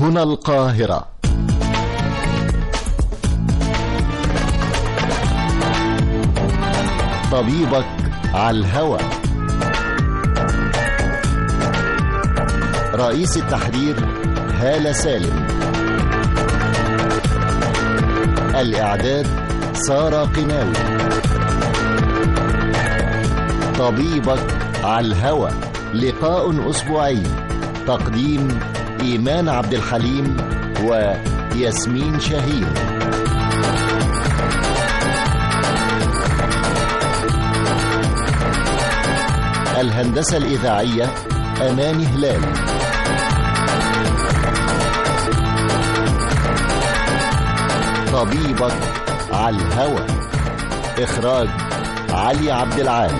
هنا القاهرة طبيبك على الهوى رئيس التحرير هالة سالم الإعداد سارة قناوي طبيبك على الهوى لقاء أسبوعي تقديم إيمان عبد الحليم وياسمين شاهين الهندسة الإذاعية أماني هلال طبيبك على الهوى إخراج علي عبد العال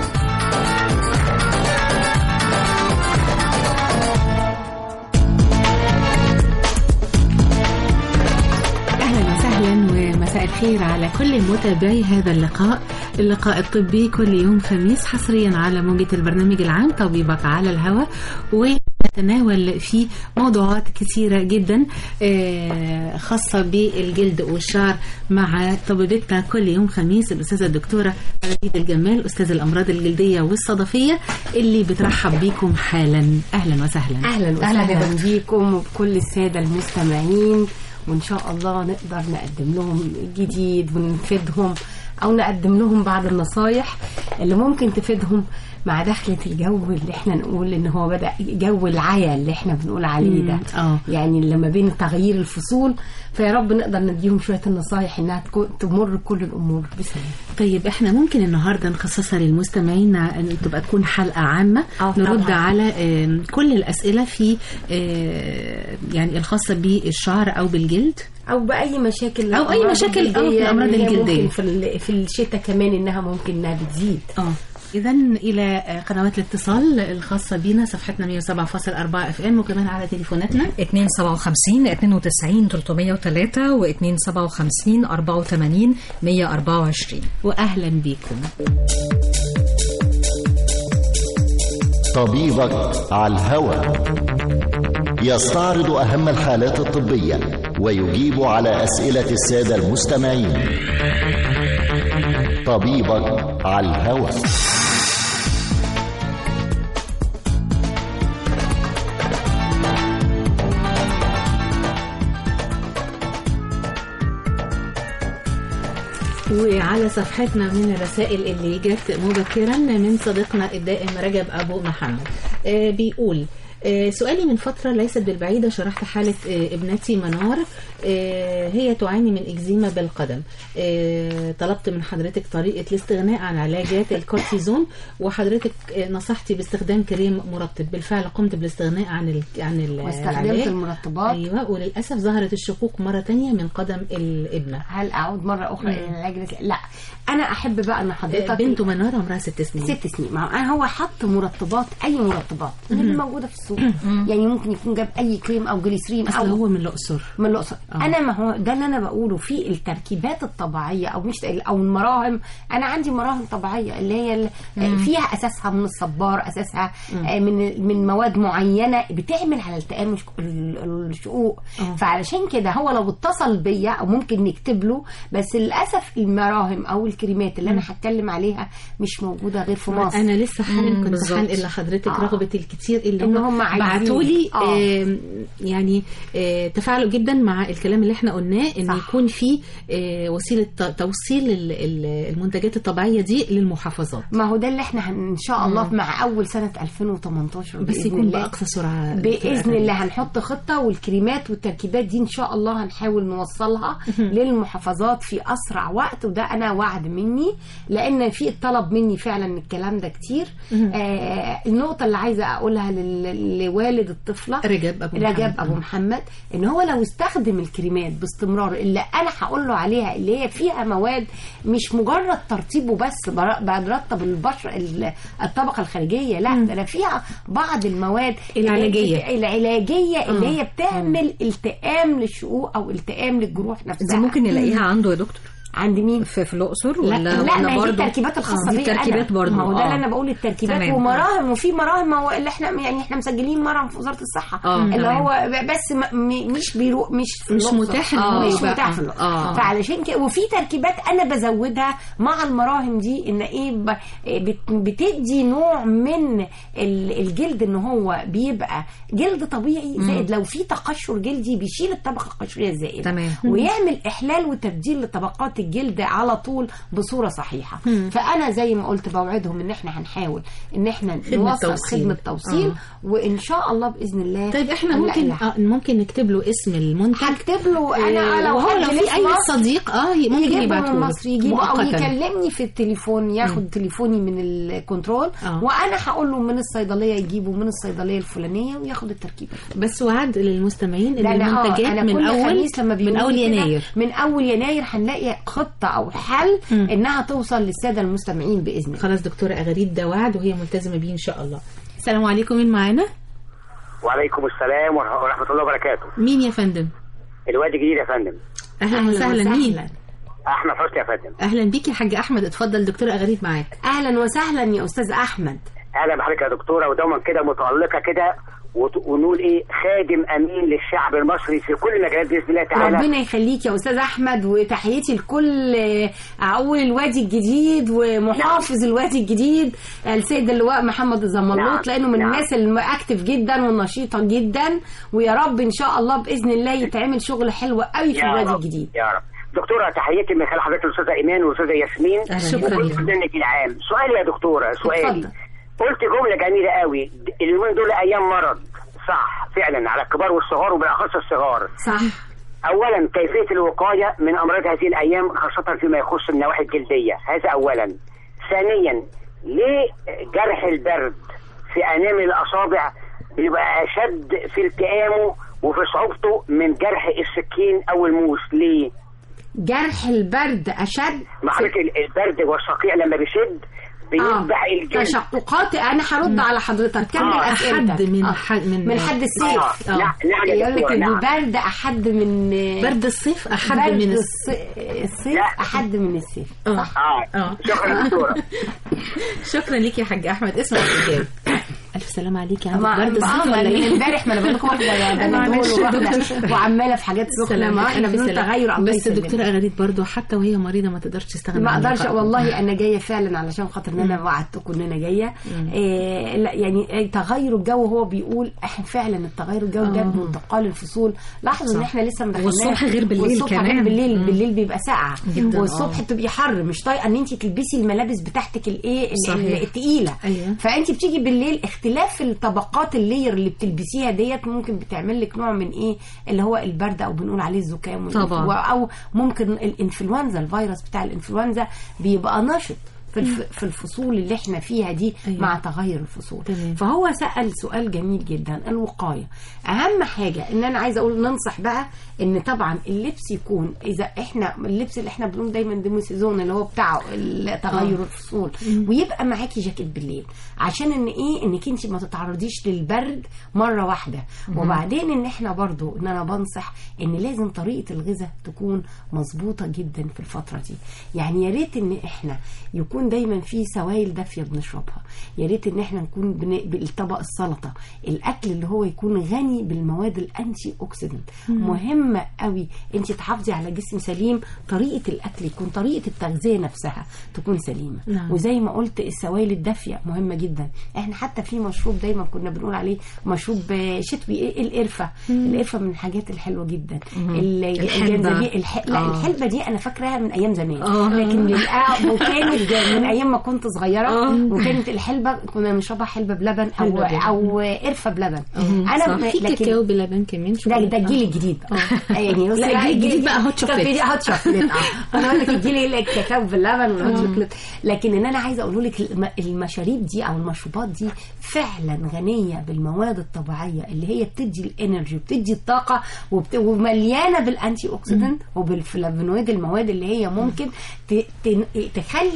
اهلا وسهلا ومساء الخير على كل متابعي هذا اللقاء اللقاء الطبي كل يوم خميس حصريا على موجة البرنامج العام طبيبك على الهواء ونتناول فيه موضوعات كثيرة جدا آه، خاصة بالجلد والشعر مع طبيبتنا كل يوم خميس الأستاذة الدكتورة عبيد الجمال أستاذ الأمراض الجلدية والصدفية اللي بترحب بيكم حالا أهلا وسهلا اهلا وسهلا بيكم وبكل الساده المستمعين وان شاء الله نقدر نقدم لهم جديد ونفيدهم او نقدم لهم بعض النصايح اللي ممكن تفيدهم مع دخلة الجو اللي احنا نقول ان هو بدأ جو العيا اللي احنا بنقول عليه ده مم، آه. يعني لما بين تغيير الفصول فيا رب نقدر نديهم شوية النصايح انها تكون تمر كل الامور بسلام طيب احنا ممكن النهارده نخصصها للمستمعين ان تبقى تكون حلقه عامه آه، نرد طبعاً. على آم، كل الاسئله في آه، يعني الخاصه بالشعر او بالجلد او باي مشاكل أو أي الأمراض مشاكل، آه، في الجلدية الأمراض اللي هي الجلدية. ممكن في ال- في الشتاء كمان انها ممكن انها بتزيد اه اذا الى آه، قنوات الاتصال الخاصه بينا صفحتنا 107.4 اف ام وكمان على تليفوناتنا 257 92 303 و 257 84 124 واهلا بيكم طبيبك على الهوى يستعرض أهم الحالات الطبية ويجيب على أسئلة السادة المستمعين طبيبك على الهوى وعلى صفحتنا من الرسائل اللي جت مبكرا من صديقنا الدائم رجب ابو محمد آه بيقول آه سؤالي من فترة ليست بالبعيدة شرحت حالة آه ابنتي منار آه هي تعاني من إكزيما بالقدم آه طلبت من حضرتك طريقة الاستغناء عن علاجات الكورتيزون وحضرتك آه نصحتي باستخدام كريم مرطب بالفعل قمت بالاستغناء عن ال... عن ال- واستخدمت العلاج. المرطبات ايوه وللاسف ظهرت الشقوق مره تانية من قدم الابنه هل اعود مره اخرى الى العلاج النسائي؟ لا انا احب بقى ان حضرتك بنته منار عمرها ست سنين ست سنين ما هو أنا هو حط مرطبات اي مرطبات اللي موجوده في السوق يعني ممكن يكون جاب اي كريم او جليسرين اصل او هو من الاقصر من الاقصر آه. انا ما هو ده اللي انا بقوله في التركيبات الطبيعيه او مش او المراهم انا عندي مراهم طبيعيه اللي هي ال- فيها اساسها من الصبار اساسها آه، من من مواد معينه بتعمل على التئام الش- ال- الشقوق آه. فعلشان كده هو لو اتصل بيا او ممكن نكتب له بس للاسف المراهم او الكريمات اللي انا هتكلم عليها مش موجوده غير في مصر انا لسه حالا مم، كنت بالظبط. هنقل لحضرتك آه. رغبه الكتير اللي إن هم هم عايزين. بعتوا لي آه. يعني آه تفاعلوا جدا مع الكلام اللي احنا قلناه ان صح. يكون في آه وسيله ت- توصيل ال- ال- المنتجات الطبيعيه دي للمحافظات ما هو ده اللي احنا هن- ان شاء الله مع اول سنه 2018 بس بإذن يكون الله. باقصى سرعه باذن الله هنحط خطه والكريمات والتركيبات دي ان شاء الله هنحاول نوصلها للمحافظات في اسرع وقت وده انا وعد مني لان في الطلب مني فعلا الكلام ده كتير آه النقطه اللي عايزه اقولها لل- لوالد الطفله رجب ابو رجب محمد. ابو محمد ان هو لو استخدم الكريمات باستمرار اللي انا هقول له عليها اللي هي فيها مواد مش مجرد ترطيبه بس بر- برطب البشره ال- الطبقه الخارجيه لا ده انا فيها بعض المواد العلاجية. العلاجيه اللي آه. هي بتعمل التئام للشقوق او التئام للجروح دي نفسها ممكن نلاقيها عنده يا دكتور عند مين في, في الاقصر لا ولا لا ولا ما هي دي برضو؟ التركيبات الخاصه آه، دي بيا أنا. التركيبات برضو ما هو ده آه. اللي انا بقول التركيبات تمام. ومراهم وفي مراهم ما هو اللي احنا يعني احنا مسجلين مرهم في وزاره الصحه آه، اللي تمام. هو بس م- م- مش بيرو مش في مش الأقصر. متاح إن هو مش يبقى- متاح في الأقصر. آه. فعلشان كده وفي تركيبات انا بزودها مع المراهم دي ان ايه ب- بت- بتدي نوع من ال- الجلد ان هو بيبقى جلد طبيعي زائد لو في تقشر جلدي بيشيل الطبقه القشريه الزائده تمام. ويعمل احلال وتبديل لطبقات الجلد على طول بصوره صحيحه فانا زي ما قلت بوعدهم ان احنا هنحاول ان احنا خدمة نوصل توصيل. خدمه توصيل آه. وان شاء الله باذن الله طيب احنا هنلاقي ممكن لها. آه ممكن نكتب له اسم المنتج هكتب له انا آه، لو وهو حد لو ليه في اي مصر صديق اه ممكن يجيبه يبعته من له مصر يجيبه او مؤقتا يكلمني في التليفون ياخد تليفوني من الكنترول آه. وانا هقول له من الصيدليه يجيبه من الصيدليه الفلانيه وياخد التركيبه بس وعد للمستمعين ان لا أنا- آه، المنتجات أنا من كل اول خميس لما من بيقولوا اول لي كده، يناير من اول يناير هنلاقي خطه او حل انها توصل للساده المستمعين باذن الله خلاص دكتوره اغاريد ده وعد وهي ملتزمه بيه ان شاء الله السلام عليكم مين معانا وعليكم السلام ورح- ورحمة الله وبركاته مين يا فندم الوادي الجديد يا فندم اهلا وسهلا مين أحمد حسني يا فندم اهلا بيك يا حاج احمد اتفضل دكتوره اغاريد معاك اهلا وسهلا يا استاذ احمد أهلا بحضرتك يا دكتورة ودوما كده متألقة كده وت- ونقول إيه خادم أمين للشعب المصري في كل المجالات بإذن الله تعالى ربنا يخليك يا استاذ احمد وتحياتي لكل آه، اقول الوادي الجديد ومحافظ الوادي الجديد السيد اللواء محمد الزملوط نعم، لانه من نعم. الناس المأكتف جدا والنشيطه جدا ويا رب ان شاء الله باذن الله يتعمل شغل حلو قوي في يا الوادي رب الجديد يا رب دكتورة تحياتي من خلال حضرتك الأستاذة إيمان والأستاذة ياسمين أهلا شكراً وكل لك. برنامج العام سؤالي يا دكتورة سؤالي اتفضل. قلت جملة جميلة قوي اليومين دول أيام مرض صح فعلا على الكبار والصغار وبالأخص الصغار صح اولا كيفيه الوقايه من امراض هذه الايام خاصه فيما يخص النواحي الجلديه هذا اولا ثانيا ليه جرح البرد في انامل الاصابع بيبقى اشد في التئامه وفي صعوبته من جرح السكين او الموس ليه جرح البرد اشد مع حضرتك ال- البرد والصقيع لما بيشد بيذبح الجلد تشققات انا هرد على حضرتك كمل آه، اسئلتك أحد من آه. حد- من- من حد السيف آه. لا لا يا يقول لك دكتورة، نعم. البرد احد من برد الصيف احد برد من الس... الص- الصيف لا. احد من السيف اه اه آه. شكرا يا دكتوره شكرا ليك يا حاج احمد اسمع الاجابه الف سلام عليك يا عم ما برد الصيف ما- ولا ايه امبارح ما انا بقول لكم واحده يا بنادول معلش. وواحده وعماله في حاجات سخنه سلام ما احنا ألف بنقول سلام. تغير الله بس يسلمك. الدكتوره اغاريد برضو حتى وهي مريضه ما تقدرش تستغنى ما عن اقدرش اللقاء. والله انا جايه فعلا علشان خاطر ان انا وعدتكم ان انا جايه إيه لا يعني تغير الجو هو بيقول احنا فعلا التغير الجو ده آه. بانتقال الفصول لاحظوا ان صح. احنا لسه مدخلين والصبح غير بالليل والصبح غير كمان. بالليل مم. بالليل بيبقى ساقعه جداً، والصبح آه. بتبقي حر مش طايقه ان انت تلبسي الملابس بتاعتك الايه ال- صحيح. التقيله أيوة. فانت بتيجي بالليل اختلاف الطبقات اللير اللي بتلبسيها ديت ممكن بتعمل لك نوع من ايه اللي هو البرد او بنقول عليه الزكام طبعاً. و- او ممكن الانفلونزا الفيروس بتاع الانفلونزا بيبقى نشط في الف... في الفصول اللي احنا فيها دي أيوة. أيوة. مع تغير الفصول تمام. فهو سأل سؤال جميل جدا الوقاية أهم حاجة إن أنا عايزة أقول ننصح بقى إن طبعا اللبس يكون إذا إحنا اللبس اللي إحنا بنقول دايما ديمو سيزون اللي هو بتاع ال- تغير آه. الفصول ويبقى معاكي جاكيت بالليل عشان إن إيه إنك أنت ما تتعرضيش للبرد مرة واحدة وبعدين إن إحنا برضو إن أنا بنصح إن لازم طريقة الغذاء تكون مظبوطة جدا في الفترة دي يعني يا ريت إن إحنا يكون دايما في سوائل دافية بنشربها يا ريت إن إحنا نكون بن... بالطبق السلطة الأكل اللي هو يكون غني بالمواد الأنتي أوكسيدنت مهمة قوي أنت تحافظي على جسم سليم طريقة الأكل يكون طريقة التغذية نفسها تكون سليمة نعم. وزي ما قلت السوائل الدافية مهمة جدا احنا حتى في مشروب دايما كنا بنقول عليه مشروب آه، شتوي إيه؟ القرفة القرفة من الحاجات الحلوة جدا ال- الحلبة. الجنزبيل الح... لا آه. الحلبة دي أنا فاكراها من أيام زمان آه. لكن للآ وكانت من أيام ما كنت صغيرة وكانت الحلبة كنا نشربها حلبة بلبن أو حلبة بلبن. أو قرفة بلبن صح. أنا في لكن- كاكاو بلبن كمان ده ده الجيل الجديد اه يعني بصي لا، بقى الجيل الجديد بقى هوت شوكليت. طب دي هوت شوكليت اه انا اقول لك الجيل الكاكاو باللبن والهوت شوكليت لكن ان انا عايزه اقول لك الم- المشاريب دي او المشروبات دي فعلا غنيه بالمواد الطبيعيه اللي هي بتدي الانرجي وبتدي الطاقه وبت... ومليانه بالانتي اوكسيدنت وبالفلافونويد المواد اللي هي ممكن ت... ت... تخلي المناعه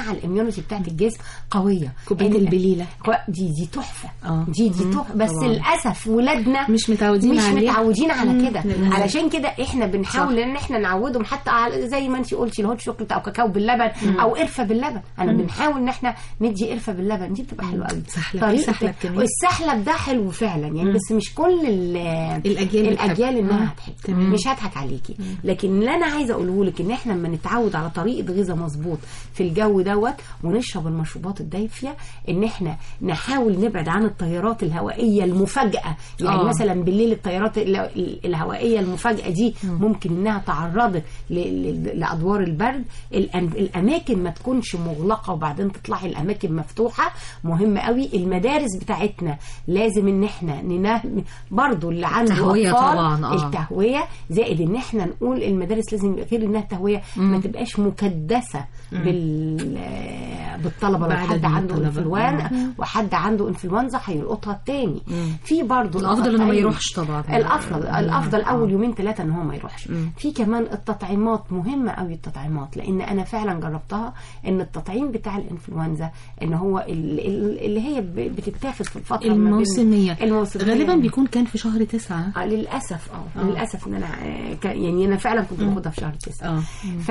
المناعه الاميونيتي بتاعت الجسم قويه كوبايه إن- البليله دي دي تحفه آه. دي دي تحفه بس طبعاً. للاسف ولادنا مش متعودين مش عليه. متعودين على مم. كده للأسف. علشان كده احنا بنحاول ان احنا نعودهم حتى على زي ما انت قلتي الهوت شوكليت او كاكاو باللبن او قرفه باللبن انا بنحاول ان احنا ندي قرفه باللبن دي بتبقى حلوه قوي سحلب. طريقة- في سحلب كمان. والسحلب ده حلو فعلا يعني بس مش كل ال- الأجيال الاجيال بتحب. انها آه. هتحب تمام. مش هضحك عليكي لكن اللي انا عايزه اقوله لك ان احنا لما نتعود على طريقه غذاء مظبوط في الجو دوت ونشرب المشروبات الدافيه ان احنا نحاول نبعد عن التيارات الهوائيه المفاجاه يعني آه. مثلا بالليل التيارات ال- ال- الهوائيه المفاجاه دي ممكن انها تعرضك ل- ل- لادوار البرد الأم- الاماكن ما تكونش مغلقه وبعدين تطلعي الاماكن مفتوحه مهم قوي المدارس بتاعتنا لازم ان احنا ننام برضو اللي عنده التهوية أطفال، طبعاً، آه. التهويه زائد ان احنا نقول المدارس لازم يبقى غير انها تهويه ما تبقاش مكدسه بال بالطلبه لو بعدد حد من عنده الطلبة. انفلونزا وحد عنده انفلونزا هيلقطها التاني في برضه الأفضل إنه ما التطعيم. يروحش طبعاً. الافضل الافضل اول يومين ثلاثه ان هو ما يروحش في كمان التطعيمات مهمه قوي التطعيمات لان انا فعلا جربتها ان التطعيم بتاع الانفلونزا ان هو ال- ال- اللي هي ب- بتتاخد في الفتره ما بين- الموسمية الموسميه غالبا بيكون كان في شهر تسعة آه للاسف اه للاسف ان انا آه، ك- يعني انا فعلا كنت باخدها في شهر تسعه اه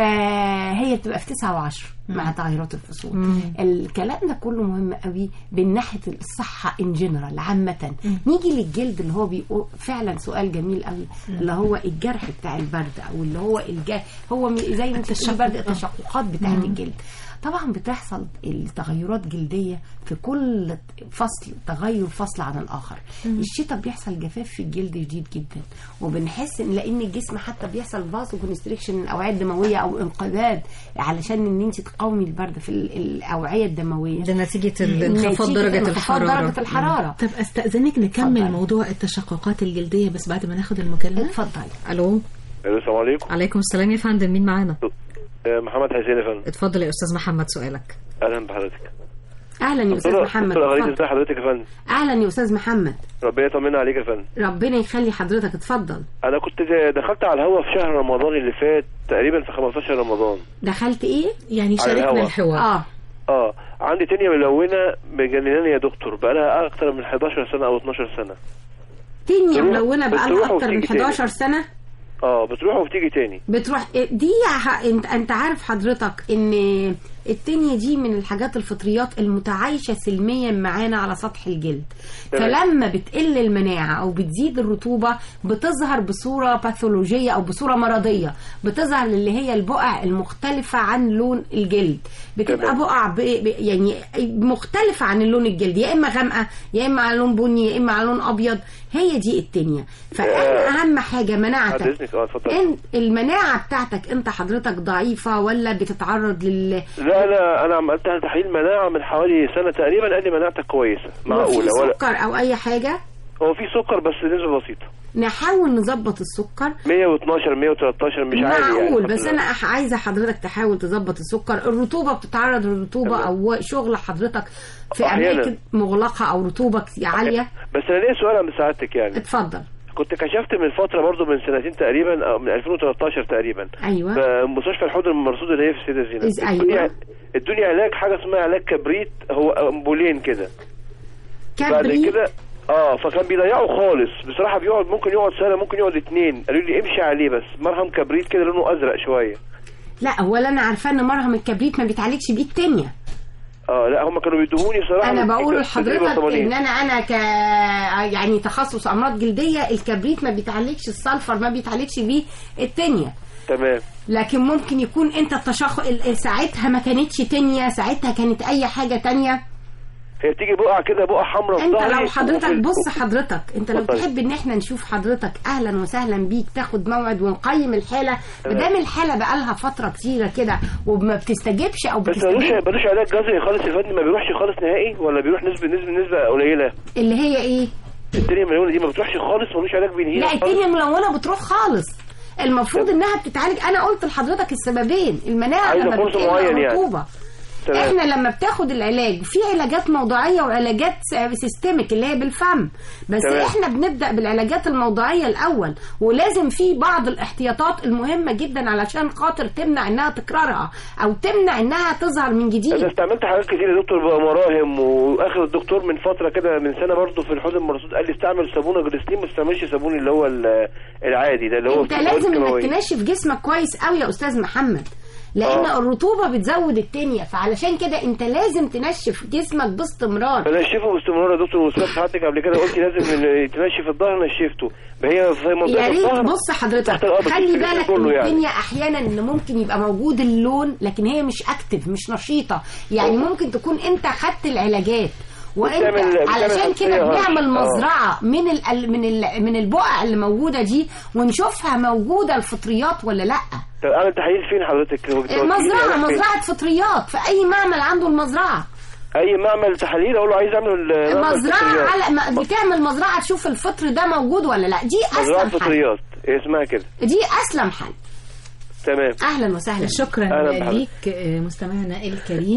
فهي بتبقى في تسعة وعشرة مع تغيرات الفصول الكلام ده كله مهم قوي من ناحيه الصحه ان جنرال عامه نيجي للجلد اللي هو بيقول فعلا سؤال جميل قوي اللي هو الجرح بتاع البرد او اللي هو الجرح هو م- زي ما انت بتقولي برد التشققات بتاعت الجلد طبعا بتحصل التغيرات جلديه في كل فصل تغير فصل عن الاخر الشتاء بيحصل جفاف في الجلد شديد جدا وبنحس ان لان الجسم حتى بيحصل فازو كونستريكشن الاوعيه الدمويه او انقباض علشان ان انت تقاومي البرد في ال- الاوعيه الدمويه ده نتيجة الانخفاض نتيجة درجة انخفاض الحرارة درجه الحراره طب استأذنك نكمل اتفضلي. موضوع التشققات الجلدية بس بعد ما ناخد المكالمة اتفضلي ألو الو السلام عليكم عليكم السلام يا فندم مين معانا آه، محمد حسين يا فندم اتفضل يا أستاذ محمد سؤالك اهلا بحضرتك اهلا يا استاذ دكتور- محمد دكتور غريب اتفضل. ازي حضرتك يا فندم اهلا يا استاذ محمد ربنا يطمنا عليك يا فندم ربنا يخلي حضرتك اتفضل انا كنت دخلت على الهوا في شهر رمضان اللي فات تقريبا في 15 رمضان دخلت ايه يعني على شاركنا الهوا. الحوار اه اه عندي تانية ملونة مجنناني يا دكتور بقالها اكتر من 11 سنة او 12 سنة تانية بتروح- ملونه بتروح بقالها اكتر من وبتيجي تاني. 11 سنه اه بتروح وبتيجي تاني بتروح دي ه- انت انت عارف حضرتك ان التانية دي من الحاجات الفطريات المتعايشة سلميا معانا على سطح الجلد تمام. فلما بتقل المناعة او بتزيد الرطوبة بتظهر بصورة باثولوجية او بصورة مرضية بتظهر اللي هي البقع المختلفة عن لون الجلد بتبقى تمام. بقع ب... ب... يعني مختلفة عن اللون الجلد يا اما غامقة يا اما على لون بني يا اما على لون ابيض هي دي التانية فانا اهم حاجة بعد مناعتك اذنك اه اتفضل انت المناعة بتاعتك انت حضرتك ضعيفة ولا بتتعرض لل لا لا انا عملت تحليل مناعة من حوالي سنة تقريبا قال لي مناعتك كويسة وفي معقولة ولا سكر او اي حاجة هو في سكر بس نسبة بسيطة نحاول نظبط السكر 112 113 مش عالي يعني معقول الحمد بس لله. انا أح- عايزه حضرتك تحاول تظبط السكر الرطوبه بتتعرض للرطوبه تمام. او شغل حضرتك في أحياناً. اماكن مغلقه او رطوبه عاليه بس انا ليه سؤال عند سعادتك يعني اتفضل كنت كشفت من فتره برضو من سنتين تقريبا او من 2013 تقريبا ايوه في مستشفى الحوض المرصود اللي هي في السيده زينب إز- أيوة. ادوني ادوني علاج حاجه اسمها علاج كبريت هو امبولين كده بعد كبريت كده اه فكان بيضيعه خالص بصراحه بيقعد ممكن يقعد سنه ممكن يقعد اتنين قالوا لي امشي عليه بس مرهم كبريت كده لونه ازرق شويه لا هو انا عارفه ان مرهم الكبريت ما بيتعالجش بايد تانية اه لا هم كانوا بيدوهوني بصراحه انا من- بقول من- لحضرتك برطمانين. ان انا انا ك يعني تخصص امراض جلديه الكبريت ما بيتعالجش السلفر ما بيتعالجش بيه التانية تمام لكن ممكن يكون انت التشخص ال- ساعتها ما كانتش تانية ساعتها كانت اي حاجه تانية هي بتيجي بقعه كده بقعه حمراء في انت ظهري لو حضرتك وفي- بص حضرتك انت لو اتفضل. تحب ان احنا نشوف حضرتك اهلا وسهلا بيك تاخد موعد ونقيم الحاله ما دام الحاله بقالها فتره كتيره كده وما بتستجبش او بس ملوش بتستجيب ملوش علاج جذري خالص يا فندم ما بيروحش خالص نهائي ولا بيروح نسبه نسبه نسبه قليله اللي هي ايه الدنيا مليونه دي ما بتروحش خالص ملوش علاج بينهيها لا خالص. التانية الملونه بتروح خالص المفروض انها بتتعالج انا قلت لحضرتك السببين المناعه عايزة لما كورس بتقل معين يعني. الرطوبه تمام. احنا لما بتاخد العلاج في علاجات موضوعيه وعلاجات سيستميك اللي هي بالفم بس تمام. احنا بنبدا بالعلاجات الموضوعيه الاول ولازم في بعض الاحتياطات المهمه جدا علشان خاطر تمنع انها تكرارها او تمنع انها تظهر من انا جديد استعملت حاجات كتير يا دكتور بقى مراهم واخر الدكتور من فتره كده من سنه برضه في الحوض المرصود قال لي استعمل صابونه جليسرين ما تستعملش صابون اللي هو ال- العادي ده اللي هو انت فيه مواد لازم انك كيماوية. تنشف جسمك كويس قوي يا استاذ محمد لان آه. الرطوبه بتزود التانية فعلشان كده انت لازم تنشف جسمك باستمرار انا نشفه باستمرار يا دكتور وسمعت حضرتك قبل كده قلت لازم ال- تنشف الظهر نشفته ما هي في منطقه يا ريت الظهر بص حضرتك تحت القبض خلي الجسم بالك كله ان يعني. الدنيا احيانا ان ممكن يبقى موجود اللون لكن هي مش اكتف مش نشيطه يعني ممكن تكون انت خدت العلاجات وانت بتعمل- بتعمل علشان كده خلفية بنعمل هرش. آه. مزرعه من ال من ال من البقع اللي موجوده دي ونشوفها موجوده الفطريات ولا لا طب اعمل تحليل فين حضرتك هو بتوديني مزرعه يعني فين؟ مزرعه فطريات في اي معمل عنده المزرعه اي معمل تحاليل اقول له عايز اعمل آه، معمل مزرعه فطريات. على ما- بتعمل مزرعه تشوف الفطر ده موجود ولا لا دي مزرعه اسلم حل فطريات هي اسمها كده دي اسلم حل تمام اهلا وسهلا شكرا أهلا بحضرتك. ليك آه، مستمعنا الكريم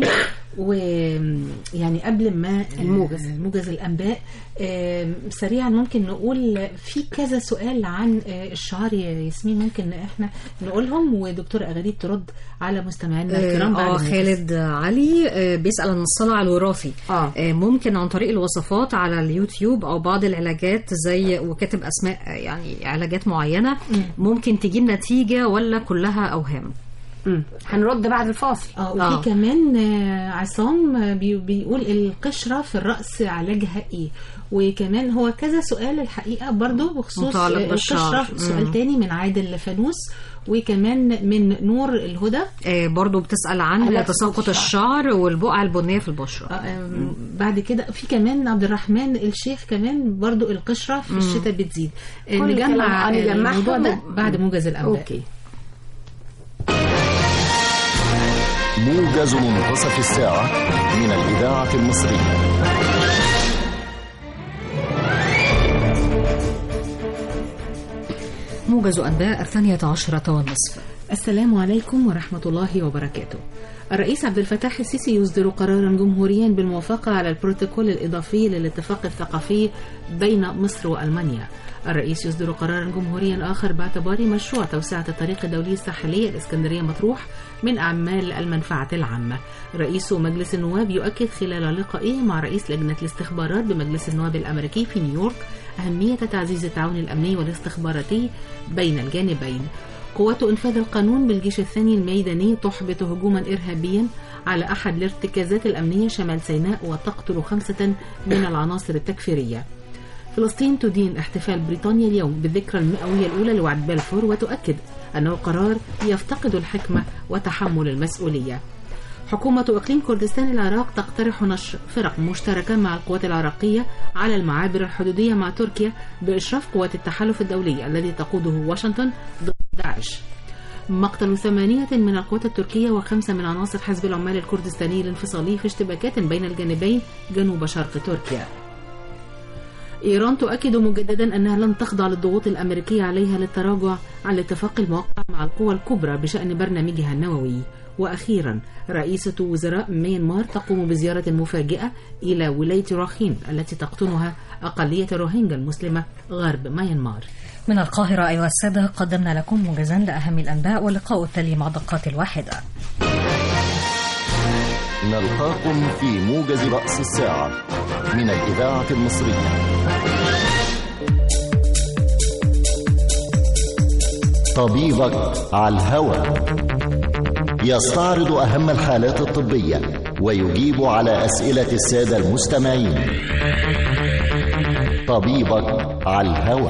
ويعني قبل ما الموجز. آه، موجز الانباء آه، سريعا ممكن نقول في كذا سؤال عن آه، الشعر يا ياسمين ممكن احنا نقولهم ودكتورة أغاديب ترد على مستمعينا الكرام بعد اه الموجز. خالد علي آه، بيسأل عن الصلع الوراثي آه. آه، ممكن عن طريق الوصفات على اليوتيوب او بعض العلاجات زي وكاتب اسماء آه، يعني علاجات معينة ممكن تجيب نتيجة ولا كلها اوهام مم. هنرد بعد الفاصل اه وفي آه. كمان آه، عصام آه، بي- بيقول القشرة في الرأس علاجها ايه وكمان هو كذا سؤال الحقيقة برضو بخصوص متعلق آه، بالشعر. القشرة سؤال مم. تاني من عادل فانوس وكمان من نور الهدى آه، برضو بتسأل عن علاج تساقط الشعر. الشعر والبقع البنية في البشرة آه، آم، بعد كده في كمان عبد الرحمن الشيخ كمان برضو القشرة في الشتاء بتزيد آه، كل نجمع كلام- آه، نجمعهم الموضوع ده و- بعد موجز الأنباء اوكي موجز منتصف الساعة من الإذاعة المصرية موجز أنباء الثانية عشرة والنصف السلام عليكم ورحمة الله وبركاته. الرئيس عبد الفتاح السيسي يصدر قرارا جمهوريا بالموافقة على البروتوكول الإضافي للاتفاق الثقافي بين مصر وألمانيا. الرئيس يصدر قرارا جمهوريا آخر باعتبار مشروع توسعة الطريق الدولي الساحلي الإسكندرية مطروح من أعمال المنفعة العامة. رئيس مجلس النواب يؤكد خلال لقائه مع رئيس لجنة الاستخبارات بمجلس النواب الأمريكي في نيويورك أهمية تعزيز التعاون الأمني والاستخباراتي بين الجانبين. قوات إنفاذ القانون بالجيش الثاني الميداني تحبط هجوما إرهابيا على أحد الارتكازات الأمنية شمال سيناء وتقتل خمسة من العناصر التكفيرية فلسطين تدين احتفال بريطانيا اليوم بالذكرى المئوية الأولى لوعد بلفور وتؤكد أنه قرار يفتقد الحكمة وتحمل المسؤولية حكومة إقليم كردستان العراق تقترح نشر فرق مشتركة مع القوات العراقية على المعابر الحدودية مع تركيا بإشراف قوات التحالف الدولي الذي تقوده واشنطن ضد داعش مقتل ثمانية من القوات التركية وخمسة من عناصر حزب العمال الكردستاني الانفصالي في اشتباكات بين الجانبين جنوب شرق تركيا إيران تؤكد مجددا أنها لن تخضع للضغوط الأمريكية عليها للتراجع عن الاتفاق الموقع مع القوى الكبرى بشأن برنامجها النووي وأخيرا رئيسة وزراء ميانمار تقوم بزيارة مفاجئة إلى ولاية راخين التي تقطنها أقلية الروهينجا المسلمة غرب ميانمار من القاهرة أيها السادة قدمنا لكم موجزا لأهم الأنباء واللقاء التالي مع دقات الواحدة نلقاكم في موجز رأس الساعة من الإذاعة المصرية طبيبك على الهوى يستعرض أهم الحالات الطبية ويجيب على أسئلة السادة المستمعين طبيبك على الهوى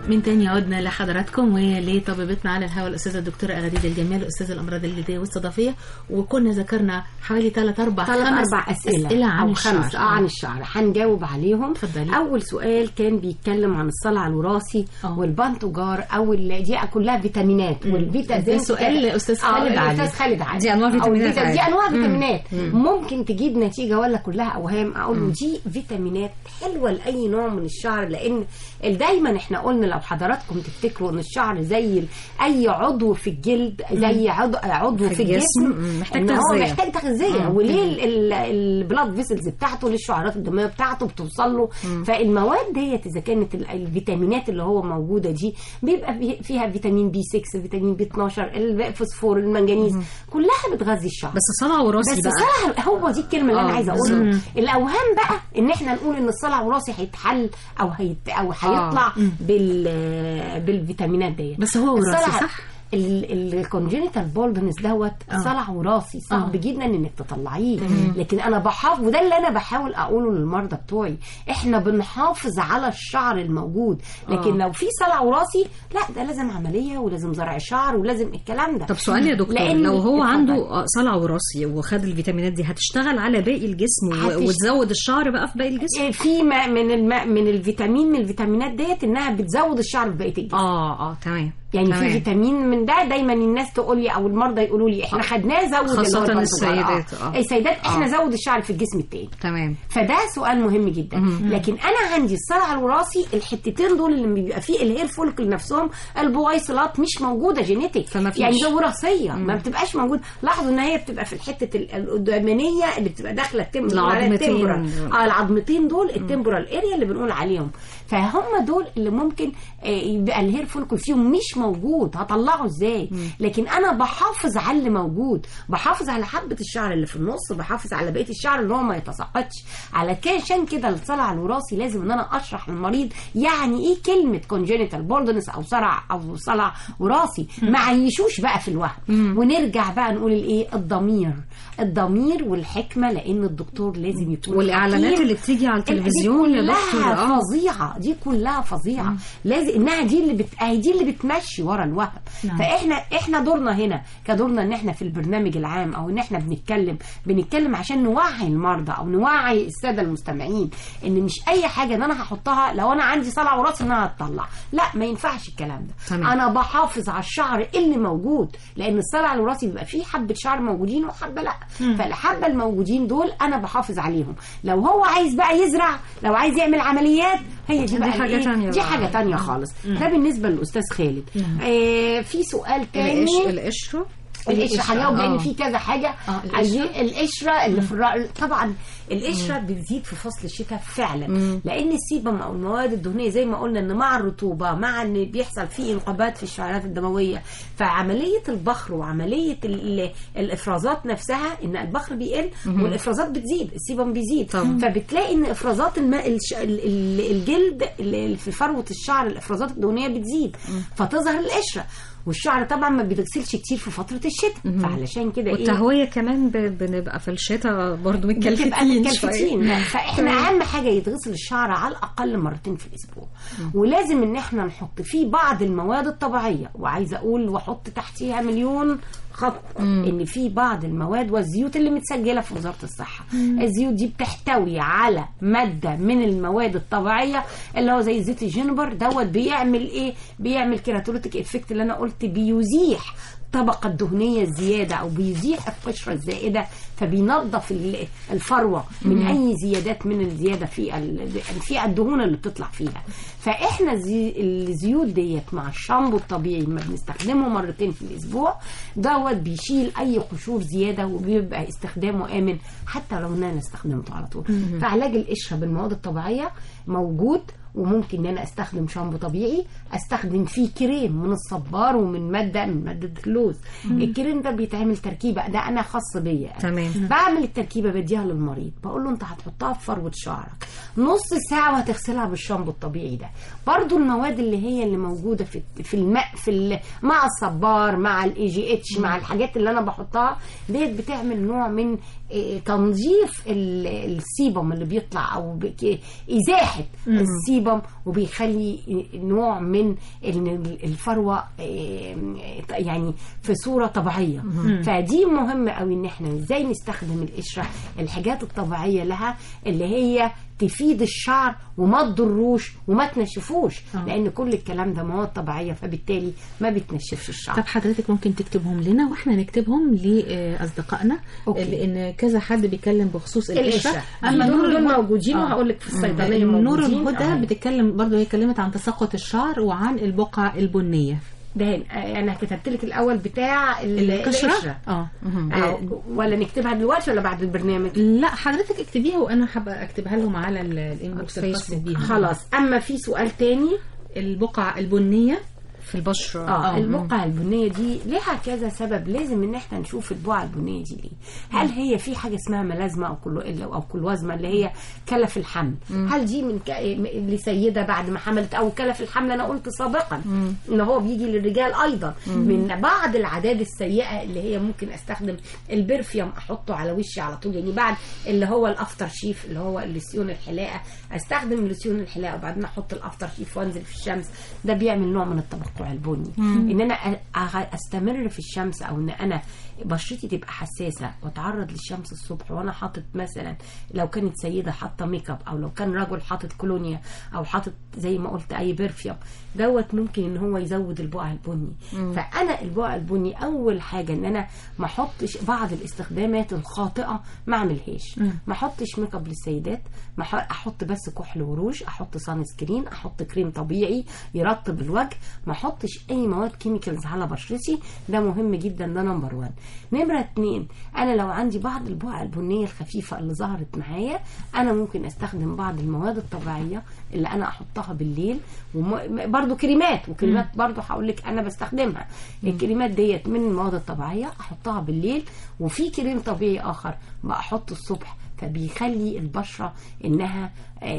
من تاني عدنا لحضراتكم ولطبيبتنا على الهواء الاستاذه الدكتوره اغاديد الجمال استاذ الامراض الجلديه والصدفيه وكنا ذكرنا حوالي ثلاث اربع ثلاث خمس اربع اسئله, اسئله عن أو الشعر خمس اه عن الشعر هنجاوب عليهم اتفضلي. اول سؤال كان بيتكلم عن الصلع الوراثي آه. والبانتوجار او ال- دي كلها فيتامينات والفيتا ده زنك سؤال كده. لأستاذ آه، خالد علي. الاستاذ خالد علي دي أنواع أو فيتامينات الفيتا- دي عادي. انواع فيتامينات ممكن تجيب نتيجه ولا كلها اوهام اقول له دي فيتامينات حلوه لاي نوع من الشعر لان دايما احنا قلنا لو حضراتكم تفتكروا ان الشعر زي ال- اي عضو في الجلد زي عضو عضو في في الجسم. الجسم مم. محتاج إن هو تغذية. محتاج تغذيه وليه البلاد فيسلز بتاعته للشعرات الدمويه بتاعته بتوصل له فالمواد ديت اذا كانت ال- الفيتامينات اللي هو موجوده دي بيبقى في- فيها فيتامين بي 6 فيتامين بي 12 الفوسفور المنجنيز كلها بتغذي الشعر بس صلع وراثي بس بقى الصلع هو دي الكلمه اللي آه، انا عايزه بالظبط. اقولها الاوهام بقى ان احنا نقول ان الصلع الوراثي هيتحل او هيت او هيطلع بال بالفيتامينات ديت بس هو وراثي، الصلع- صح؟ الكونجينيتال بولدنس دوت آه. صلع وراثي صعب آه. جدا انك تطلعيه لكن انا بحافظ وده اللي انا بحاول اقوله للمرضى بتوعي احنا بنحافظ على الشعر الموجود لكن آه. لو في صلع وراثي لا ده لازم عمليه ولازم زرع شعر ولازم الكلام ده طب سؤال يا دكتور لأن- لو هو اتفضل. عنده آه، صلع وراثي وخد الفيتامينات دي هتشتغل على باقي الجسم و- هتش- وتزود الشعر بقى في باقي الجسم في ما من الماء من الفيتامين من الفيتامينات ديت انها بتزود الشعر في بقيه الجسم اه اه تمام يعني تمام. في فيتامين من ده دايما الناس تقول لي او المرضى يقولوا لي احنا خدناه زود خاصة اللي هو البنتوجار. السيدات، اه آه. السيدات احنا آه. زود الشعر في الجسم التاني تمام فده سؤال مهم جدا لكن انا عندي الصلع الوراثي الحتتين دول اللي بيبقى فيه الهير فولكل نفسهم البويصلات مش موجوده جينيتك فما فيش. يعني ده وراثيه ما بتبقاش موجود لاحظوا ان هي بتبقى في الحته ال- القدامانيه اللي بتبقى داخله التم العظمتين التمبرال. دول. اه العظمتين دول التمبرال اريا اللي بنقول عليهم فهم دول اللي ممكن آه، يبقى الهير فولكل فيهم مش موجود هطلعه ازاي لكن انا بحافظ على اللي موجود بحافظ على حبه الشعر اللي في النص بحافظ على بقيه الشعر اللي هو ما يتساقطش على كده عشان كده الصلع الوراثي لازم ان انا اشرح للمريض يعني ايه كلمه كونجينيتال بولدنس او صلع او صلع وراثي ما عيشوش بقى في الوهم ونرجع بقى نقول الايه الضمير الضمير والحكمه لان الدكتور لازم يكون والاعلانات حكيم. اللي بتيجي على دي التلفزيون يا كلها دكتور اه فظيعه دي كلها فظيعه لازم انها دي اللي بت... هي دي اللي بتمشي ورا الوهم نعم. فاحنا احنا دورنا هنا كدورنا ان احنا في البرنامج العام او ان احنا بنتكلم بنتكلم عشان نوعي المرضى او نوعي الساده المستمعين ان مش اي حاجه ان انا هحطها لو انا عندي صلع وراثي انها هتطلع لا ما ينفعش الكلام ده تمام. انا بحافظ على الشعر اللي موجود لان الصلع الوراثي بيبقى فيه حبه شعر موجودين وحبه لا فالحبه الموجودين دول انا بحافظ عليهم لو هو عايز بقى يزرع لو عايز يعمل عمليات هي دي دي بقى حاجة الإيه؟ تانية دي بقى. حاجه تانية خالص ده بالنسبه للاستاذ خالد آه في سؤال تاني القش- القشره القشره هنجاوب لان آه. في كذا حاجه آه، القشرة. عايزين القشره اللي في الرأ... طبعا القشره بتزيد في فصل الشتاء فعلا لان السيبم او المواد الدهنيه زي ما قلنا ان مع الرطوبه مع ان بيحصل فيه انقباض في الشعيرات الدمويه فعمليه البخر وعمليه ال... ال- الافرازات نفسها ان البخر بيقل والافرازات بتزيد السيبم بيزيد طبعا. فبتلاقي ان افرازات الماء الش... ال... ال... الجلد اللي في فروه الشعر الافرازات الدهنيه بتزيد فتظهر القشره والشعر طبعا ما بيتغسلش كتير في فتره الشتاء فعلشان كده ايه والتهويه كمان ب- بنبقى في الشتاء برضو بتبقى متكلفتين شويه متكلفتين فاحنا اهم حاجه يتغسل الشعر على الاقل مرتين في الاسبوع ولازم ان احنا نحط فيه بعض المواد الطبيعيه وعايزه اقول واحط تحتيها مليون خط ان في بعض المواد والزيوت اللي متسجله في وزاره الصحه الزيوت دي بتحتوي على ماده من المواد الطبيعيه اللي هو زي زيت الجنبر دوت بيعمل ايه بيعمل كيراتوليتيك افكت اللي انا قلت بيزيح الطبقة الدهنية الزيادة أو بيزيح القشرة الزائدة فبينظف ال- الفروة من أي زيادات من الزيادة في ال- في الدهون اللي بتطلع فيها فإحنا الزي- الزيوت ديت مع الشامبو الطبيعي ما بنستخدمه مرتين في الأسبوع دوت بيشيل أي قشور زيادة وبيبقى استخدامه آمن حتى لو إن أنا استخدمته على طول فعلاج القشرة بالمواد الطبيعية موجود وممكن ان انا استخدم شامبو طبيعي استخدم فيه كريم من الصبار ومن ماده من ماده اللوز الكريم ده بيتعمل تركيبه ده انا خاص بيا تمام. بعمل التركيبه بديها للمريض بقول له انت هتحطها في فروه شعرك نص ساعه وهتغسلها بالشامبو الطبيعي ده برضو المواد اللي هي اللي موجوده في في الماء في ال- مع الصبار مع الاي جي اتش مع الحاجات اللي انا بحطها ديت بتعمل نوع من إيه، تنظيف ال- السيبم اللي بيطلع او بك- ازاحه السيبم سيبم وبيخلي نوع من ان الفروه آه، يعني في صوره طبيعيه فدي مهمه قوي ان احنا ازاي نستخدم القشره الحاجات الطبيعيه لها اللي هي تفيد الشعر وما تضروش وما تنشفوش لان كل الكلام ده مواد طبيعيه فبالتالي ما بتنشفش الشعر طب حضرتك ممكن تكتبهم لنا واحنا نكتبهم لاصدقائنا أوكي. لان كذا حد بيتكلم بخصوص القشره القشره اما دول دول موجودين آه. وهقول لك في الصيدليه نور موجودين. الهدى آه. بتتكلم برضه هي اتكلمت عن تساقط الشعر وعن البقع البنيه ده آه، انا كتبت لك الاول بتاع ال- القشره اه آه، ولا نكتبها دلوقتي ولا بعد البرنامج لا حضرتك اكتبيها وانا حابه اكتبها لهم على ال- الانبوكس الخاص بيهم خلاص اما في سؤال تاني البقع البنيه في البشره اه البقعة البنية دي لها كذا سبب لازم ان احنا نشوف البقعة البنية دي ليه هل هي في حاجة اسمها ملازمة او كل او كلوزمة اللي هي كلف الحمل هل دي من ك... لسيدة بعد ما حملت او كلف الحمل انا قلت سابقا ان هو بيجي للرجال ايضا من بعض العادات السيئة اللي هي ممكن استخدم البرفيوم احطه على وشي على طول يعني بعد اللي هو الافتر شيف اللي هو اللسيون الحلاقة استخدم لسيون الحلاقة وبعدين احط الافتر شيف وانزل في الشمس ده بيعمل نوع من التبقع البني ان انا أ- أغ- استمر في الشمس او ان انا بشرتي تبقى حساسه واتعرض للشمس الصبح وانا حاطط مثلا لو كانت سيده حاطه ميك اب او لو كان رجل حاطط كولونيا او حاطط زي ما قلت اي برفيوم دوت ممكن ان هو يزود البقع البني فانا البقع البني اول حاجه ان انا ما احطش بعض الاستخدامات الخاطئه ما اعملهاش ما احطش ميك اب للسيدات ما أح- احط بس كحل وروج احط سان سكرين احط كريم طبيعي يرطب الوجه ما احطش اي مواد كيميكالز على بشرتي ده مهم جدا ده نمبر 1 نمره اتنين انا لو عندي بعض البقع البنيه الخفيفه اللي ظهرت معايا انا ممكن استخدم بعض المواد الطبيعيه اللي انا احطها بالليل وبرده كريمات وكريمات برده هقول لك انا بستخدمها الكريمات ديت من المواد الطبيعيه احطها بالليل وفي كريم طبيعي اخر بحطه الصبح فبيخلي البشره انها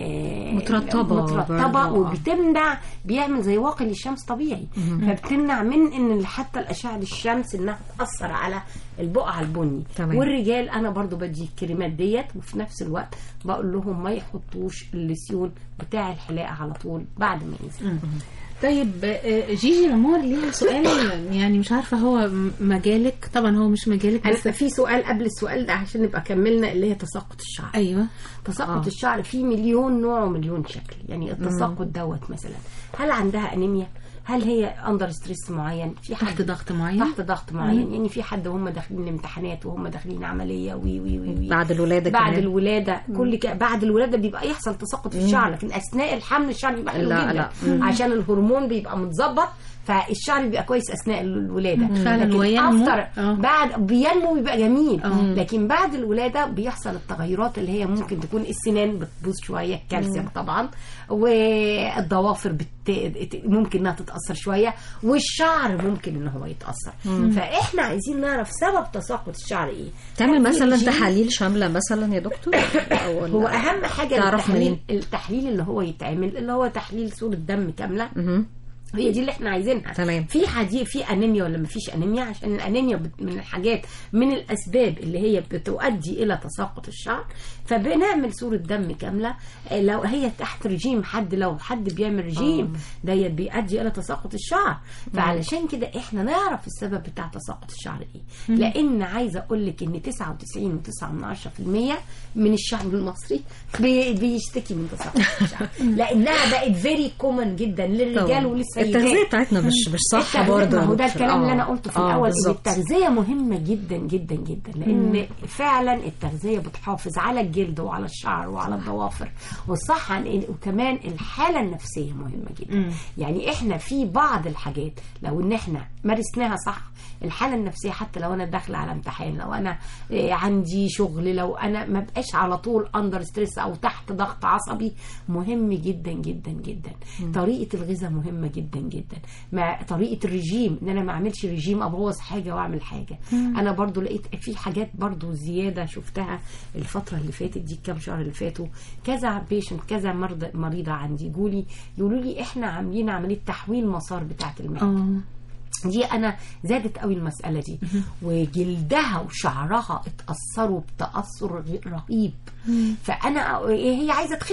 آه مترطبة مترطبه برضه، آه. وبتمنع بيعمل زي واقي للشمس طبيعي فبتمنع من ان حتى الاشعه الشمس انها تاثر على البقعه البني تمام. والرجال انا برضو بدي الكريمات ديت وفي نفس الوقت بقول لهم ما يحطوش اللسيون بتاع الحلاقه على طول بعد ما ينزل طيب آه، جيجي لامور ليها سؤال يعني مش عارفه هو م- مجالك طبعا هو مش مجالك انا بس في سؤال قبل السؤال ده عشان نبقى كملنا اللي هي تساقط الشعر ايوه تساقط الشعر فيه مليون نوع ومليون شكل يعني التساقط دوت مثلا هل عندها انيميا هل هي اندر ستريس معين في حد تحت ضغط معين تحت ضغط معين يعني في حد وهم داخلين الامتحانات وهم داخلين عمليه وي وي وي, وي. بعد الولادة بعد كمان. الولاده كل ك... بعد الولاده بيبقى يحصل تساقط في الشعر لكن اثناء الحمل الشعر بيبقى حلو لا، جدا لا. عشان الهرمون بيبقى متظبط فالشعر بيبقى كويس اثناء الولاده فعلا، لكن وينمو. after آه. بعد بينمو بيبقى جميل لكن بعد الولاده بيحصل التغيرات اللي هي ممكن تكون السنان بتبوظ شويه الكالسيوم طبعا والضوافر بت... ممكن انها تتاثر شويه والشعر ممكن ان هو يتاثر فاحنا عايزين نعرف سبب تساقط الشعر ايه تعمل هل في مثلا جين؟ تحاليل شامله مثلا يا دكتور أو هو لا؟ اهم حاجه تعرف التحليل منين؟ التحليل اللي هو يتعمل اللي هو تحليل صوره دم كامله مهم. هي دي اللي احنا عايزينها تمام. في حديث في انيميا ولا ما فيش انيميا عشان الانيميا بت- من الحاجات من الاسباب اللي هي بتؤدي الى تساقط الشعر فبنعمل صوره دم كامله آه، لو هي تحت رجيم حد لو حد بيعمل رجيم ديت بيؤدي الى تساقط الشعر فعلشان كده احنا نعرف السبب بتاع تساقط الشعر ايه لان عايزه اقول لك ان 99.9% من الشعب المصري بي- بيشتكي من تساقط الشعر لانها بقت فيري كومن جدا للرجال طبعاً. وللسيدات التغذيه بتاعتنا مش مش صح التغذية- برضه ما يا هو ده دكتور. الكلام آه. اللي انا قلته في آه، الاول ان بالظبط. التغذيه مهمه جدا جدا جدا لان فعلا التغذيه بتحافظ على الجلد وعلى الشعر وعلى الضوافر والصحه عن- وكمان الحاله النفسيه مهمه جدا يعني احنا في بعض الحاجات لو ان احنا مارسناها صح الحاله النفسيه حتى لو انا داخله على امتحان لو انا آه، عندي شغل لو انا ما بقاش على طول اندر ستريس او تحت ضغط عصبي مهم جدا جدا جدا طريقه الغذاء مهمه جدا جدا ما طريقه الرجيم ان انا ما اعملش رجيم ابوظ حاجه واعمل حاجه انا برضو لقيت في حاجات برضو زياده شفتها الفتره اللي فاتت دي الكام شهر اللي فاتوا كذا بيشنت كذا مرضى مريضه عندي يقولوا يقولوا لي احنا عاملين عمليه تحويل مسار بتاعه المعده اه دي انا زادت قوي المساله دي وجلدها وشعرها اتاثروا بتاثر غ- رهيب فانا هي عايزه تخس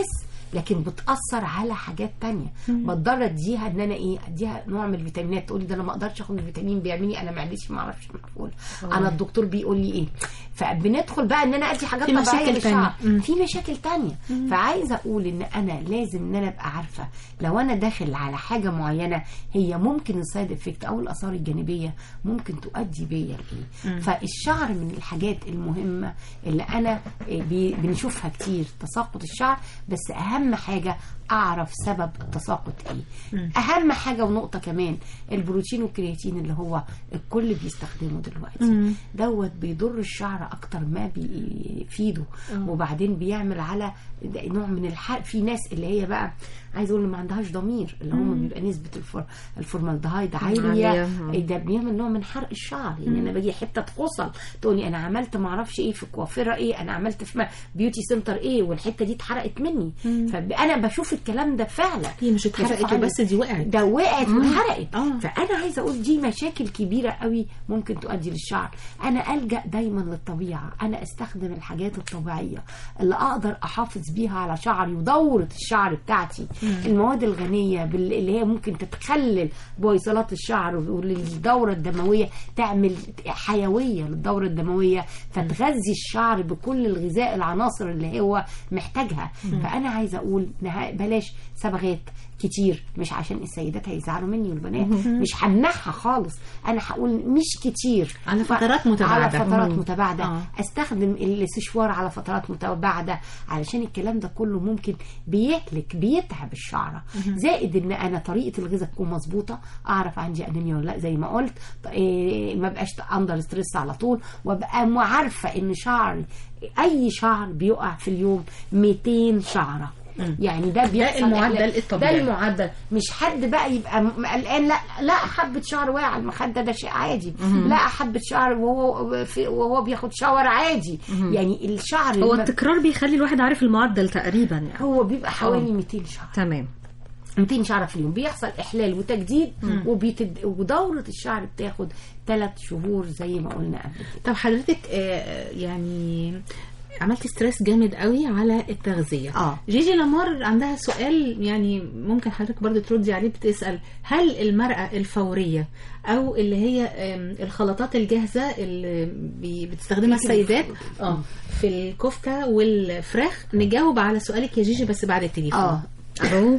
لكن بتاثر على حاجات تانية بضطر اديها ان انا ايه اديها نوع من الفيتامينات تقول لي ده انا ما اقدرش اخد الفيتامين بيعملي انا معدتي ما اعرفش مقفول انا الدكتور بيقول لي ايه فبندخل بقى ان انا ادي حاجات في طبيعيه مشاكل للشعر تانية. مم. في مشاكل تانية فعايزه اقول ان انا لازم ان انا ابقى عارفه لو انا داخل على حاجه معينه هي ممكن السايد افكت او الاثار الجانبيه ممكن تؤدي بيا لايه فالشعر من الحاجات المهمه اللي انا آه، بي- بنشوفها كتير تساقط الشعر بس اهم حاجه اعرف سبب التساقط ايه اهم حاجه ونقطه كمان البروتين والكرياتين اللي هو الكل بيستخدمه دلوقتي دوت بيضر الشعر اكتر ما بيفيده وبعدين بيعمل على ده نوع من الحرق في ناس اللي هي بقى عايزه اقول ما عندهاش ضمير اللي هم بيبقى نسبه الفر... الفورمالدهايد عاليه عالية. ده بيعمل نوع من حرق الشعر يعني انا باجي حته خصل تقولي انا عملت ما اعرفش ايه في كوافيره ايه انا عملت في م- بيوتي سنتر ايه والحته دي اتحرقت مني فانا بشوف الكلام ده فعلا هي مش اتحرقت يرفعني. وبس دي وقعت ده وقعت واتحرقت آه. فانا عايزه اقول دي مشاكل كبيره قوي ممكن تؤدي للشعر انا الجا دايما للطبيعه انا استخدم الحاجات الطبيعيه اللي اقدر احافظ بيها على شعري ودوره الشعر بتاعتي المواد الغنيه بال- اللي هي ممكن تتخلل بويصلات الشعر والدوره الدمويه تعمل حيويه للدوره الدمويه فتغذي الشعر بكل الغذاء العناصر اللي هو محتاجها فانا عايزه اقول نها- بلاش صبغات كتير مش عشان السيدات هيزعلوا مني والبنات مش همنعها خالص انا هقول مش كتير على ف- فترات متباعدة. على فترات مم. متباعده آه. استخدم السشوار على فترات متباعده علشان الكلام ده كله ممكن بيهلك بيتعب الشعره زائد ان انا طريقه الغذاء تكون مظبوطه اعرف عندي انيميا ولا لا زي ما قلت ط- إيه ما بقاش اندر ستريس على طول وابقى م- عارفه ان شعري اي شعر بيقع في اليوم 200 شعره يعني ده بيحصل المعدل إحنا- الطبيعي. ده المعدل مش حد بقى يبقى م- قلقان لا لا حبه شعر واقع على المخده ده شيء عادي لا حبه شعر وهو في وهو بياخد شاور عادي يعني الشعر هو الم- التكرار بيخلي الواحد عارف المعدل تقريبا يعني هو بيبقى حوالي 200 شعر تمام 200 شعر في اليوم بيحصل احلال وتجديد وبيتد... ودوره الشعر بتاخد ثلاث شهور زي ما قلنا قبل كده طب حضرتك آه، يعني عملتي ستريس جامد قوي على التغذية آه. جيجي لامار عندها سؤال يعني ممكن حضرتك برضو تردي عليه بتسأل هل المرأة الفورية أو اللي هي آم، الخلطات الجاهزة اللي بي- بتستخدمها السيدات اه في الكفتة والفراخ نجاوب على سؤالك يا جيجي بس بعد التليفون اه الو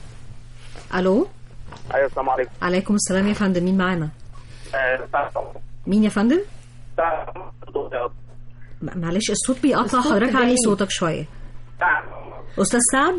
الو ايوه السلام عليكم عليكم السلام يا فندم مين معانا آه، مين يا فندم بتاع- م- معلش الصوت بيقطع الصوت حضرتك علي بعيد. صوتك شويه بتاع- استاذ سعد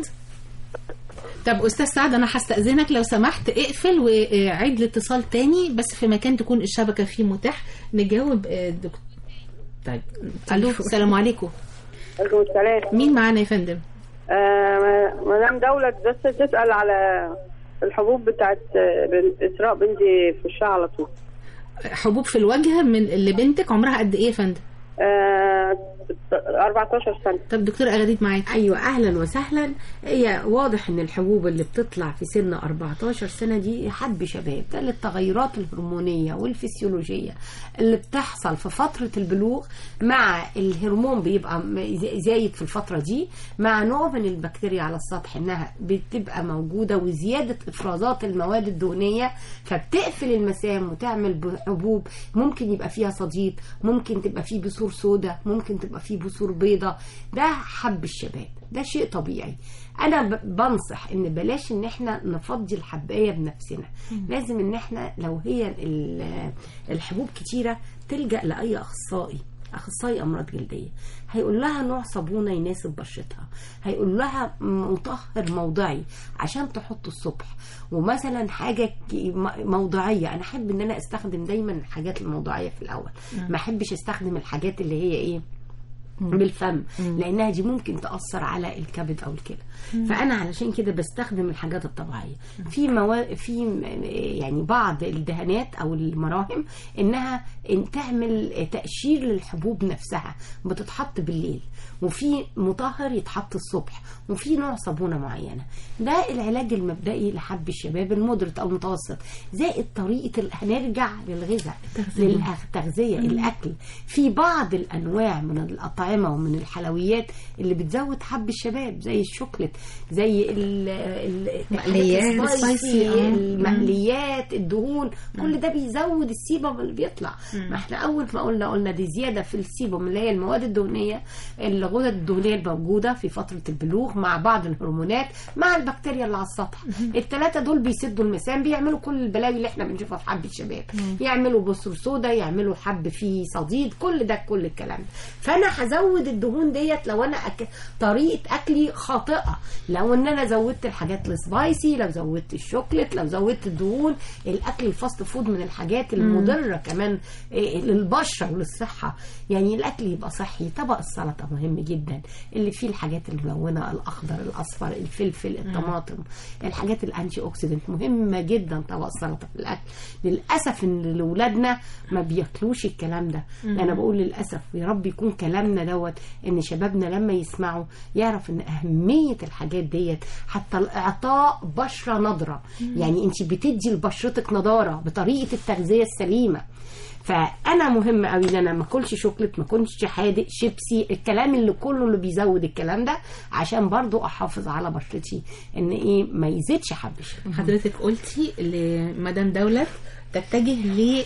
طب استاذ سعد انا هستأذنك لو سمحت اقفل وعيد الاتصال تاني بس في مكان تكون الشبكة فيه متاح نجاوب آه، دكتور طيب الو السلام عليكم عليكم السلام مين معانا يا فندم آه مدام دولة بس تسأل على الحبوب بتاعت آه، بن- إسراء بنتي في الشعر على طول حبوب في الوجه من اللي بنتك عمرها قد ايه يا فندم آه 14 سنة طب دكتور اغاديد معاك ايوه اهلا وسهلا هي واضح ان الحبوب اللي بتطلع في سن 14 سنه دي حب شباب ده للتغيرات الهرمونيه والفسيولوجيه اللي بتحصل في فتره البلوغ مع الهرمون بيبقى م- زي- زايد في الفتره دي مع نوع من البكتيريا على السطح انها بتبقى موجوده وزياده افرازات المواد الدهنيه فبتقفل المسام وتعمل ب- حبوب ممكن يبقى فيها صديد ممكن تبقى فيه بثور سوداء ممكن تبقى فيه بثور بيضاء ده حب الشباب ده شيء طبيعي انا ب- بنصح ان بلاش ان احنا نفضي الحبايه بنفسنا لازم ان احنا لو هي ال- الحبوب كتيره تلجا لاي اخصائي اخصائي امراض جلديه هيقول لها نوع صابونه يناسب بشرتها هيقول لها مطهر موضعي عشان تحطه الصبح ومثلا حاجه ك- م- موضعيه انا احب ان انا استخدم دايما الحاجات الموضعيه في الاول ما احبش استخدم الحاجات اللي هي ايه بالفم لانها دي ممكن تاثر على الكبد او الكلى فانا علشان كده بستخدم الحاجات الطبيعيه في موا... في م- يعني بعض الدهانات او المراهم انها إن تعمل تقشير للحبوب نفسها بتتحط بالليل وفي مطهر يتحط الصبح وفي نوع صابونه معينه ده العلاج المبدئي لحب الشباب المدرت او المتوسط زائد طريقه ال... هنرجع للغذاء للتغذيه الاكل في بعض الانواع من الأط- الاطعمه ومن الحلويات اللي بتزود حب الشباب زي الشوكليت زي ال- ال- مقليات، الحاجات السبايسي، آه. المقليات الدهون كل ده بيزود السيبم اللي بيطلع ما احنا اول ما قلنا قلنا دي زياده في السيبم اللي هي المواد الدهنيه الغدد الدهنيه الموجوده في فتره البلوغ مع بعض الهرمونات مع البكتيريا اللي على السطح الثلاثه دول بيسدوا المسام بيعملوا كل البلاوي اللي احنا بنشوفها في حب الشباب يعملوا بصر سودا يعملوا حب فيه صديد كل ده كل الكلام ده فانا هزود الدهون ديت لو انا أك... طريقه اكلي خاطئه لو ان انا زودت الحاجات السبايسي لو زودت الشوكليت لو زودت الدهون الاكل الفاست فود من الحاجات المضره كمان إيه، للبشره وللصحه يعني الاكل يبقى صحي طبق السلطه مهم جدا اللي فيه الحاجات الملونه الاخضر الاصفر الفلفل الطماطم الحاجات الانتي اوكسيدنت مهمه جدا طبق السلطه في الاكل للاسف ان اولادنا ما بياكلوش الكلام ده انا بقول للاسف يا رب يكون كلامنا دوت ان شبابنا لما يسمعوا يعرف ان اهميه الحاجات ديت حتى الاعطاء بشره نضره يعني انت بتدي لبشرتك نضاره بطريقه التغذيه السليمه فانا مهم قوي ان انا ما اكلش شوكليت ما اكلش حادق شيبسي الكلام اللي كله اللي بيزود الكلام ده عشان برضو احافظ على بشرتي ان ايه ما يزيدش حب الشباب حضرتك قلتي لمدام دولت تتجه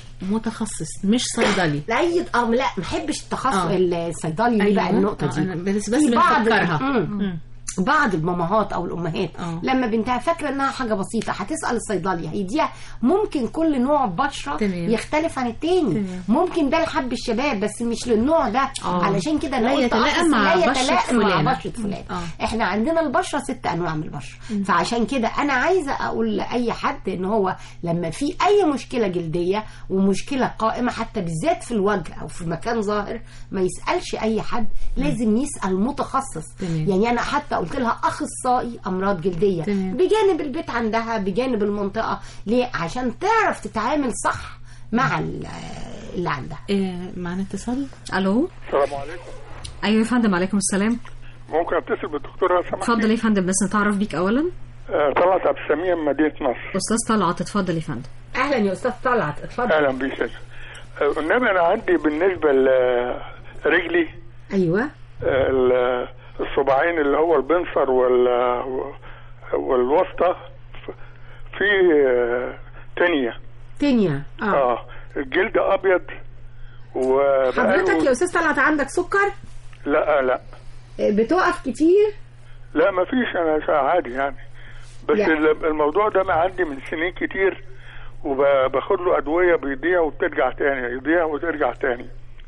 لمتخصص مش صيدلي لا أي اه لا ما احبش التخصص آه. الصيدلي ليه بقى النقطه آه، دي أنا بس بس في بعض بنفكرها مم. بعض المامهات او الامهات آه. لما بنتها فاكره انها حاجه بسيطه هتسال الصيدلي هيديها ممكن كل نوع بشره تمام. يختلف عن التاني تمام. ممكن ده لحب الشباب بس مش للنوع ده آه. علشان كده لا أنا قلت يتلائم أصل مع لا بشرة يتلائم مع فلانة. بشره فلان آه. احنا عندنا البشره ست انواع من البشره فعشان كده انا عايزه اقول لاي حد ان هو لما في اي مشكله جلديه ومشكله قائمه حتى بالذات في الوجه او في مكان ظاهر ما يسالش اي حد لازم يسال متخصص تمام. يعني انا حتى قلت لها اخصائي امراض جلديه تمام. بجانب البيت عندها بجانب المنطقه ليه عشان تعرف تتعامل صح مع ال- اللي عندها آه، معنا اتصال الو السلام عليكم ايوه يا فندم عليكم السلام ممكن اتصل بالدكتور لو سمحت اتفضل يا فندم بس نتعرف بيك اولا آه، طلعت عبد السميع من مدينه نصر استاذ طلعت اتفضل يا فندم اهلا يا استاذ طلعت اتفضل اهلا بيك يا شيخ. آه، انما انا عندي بالنسبه لرجلي ايوه ال- الصباعين اللي هو البنصر وال والوسطى ف- في آه، تانية تانية اه اه الجلد ابيض حضرتك يا وبقاله استاذ طلعت عندك سكر لا لا بتقف كتير لا ما فيش انا شا- عادي يعني بس لا. ال- الموضوع ده ما عندي من سنين كتير وباخد له ادويه بيضيع وبترجع تاني يضيع وترجع تاني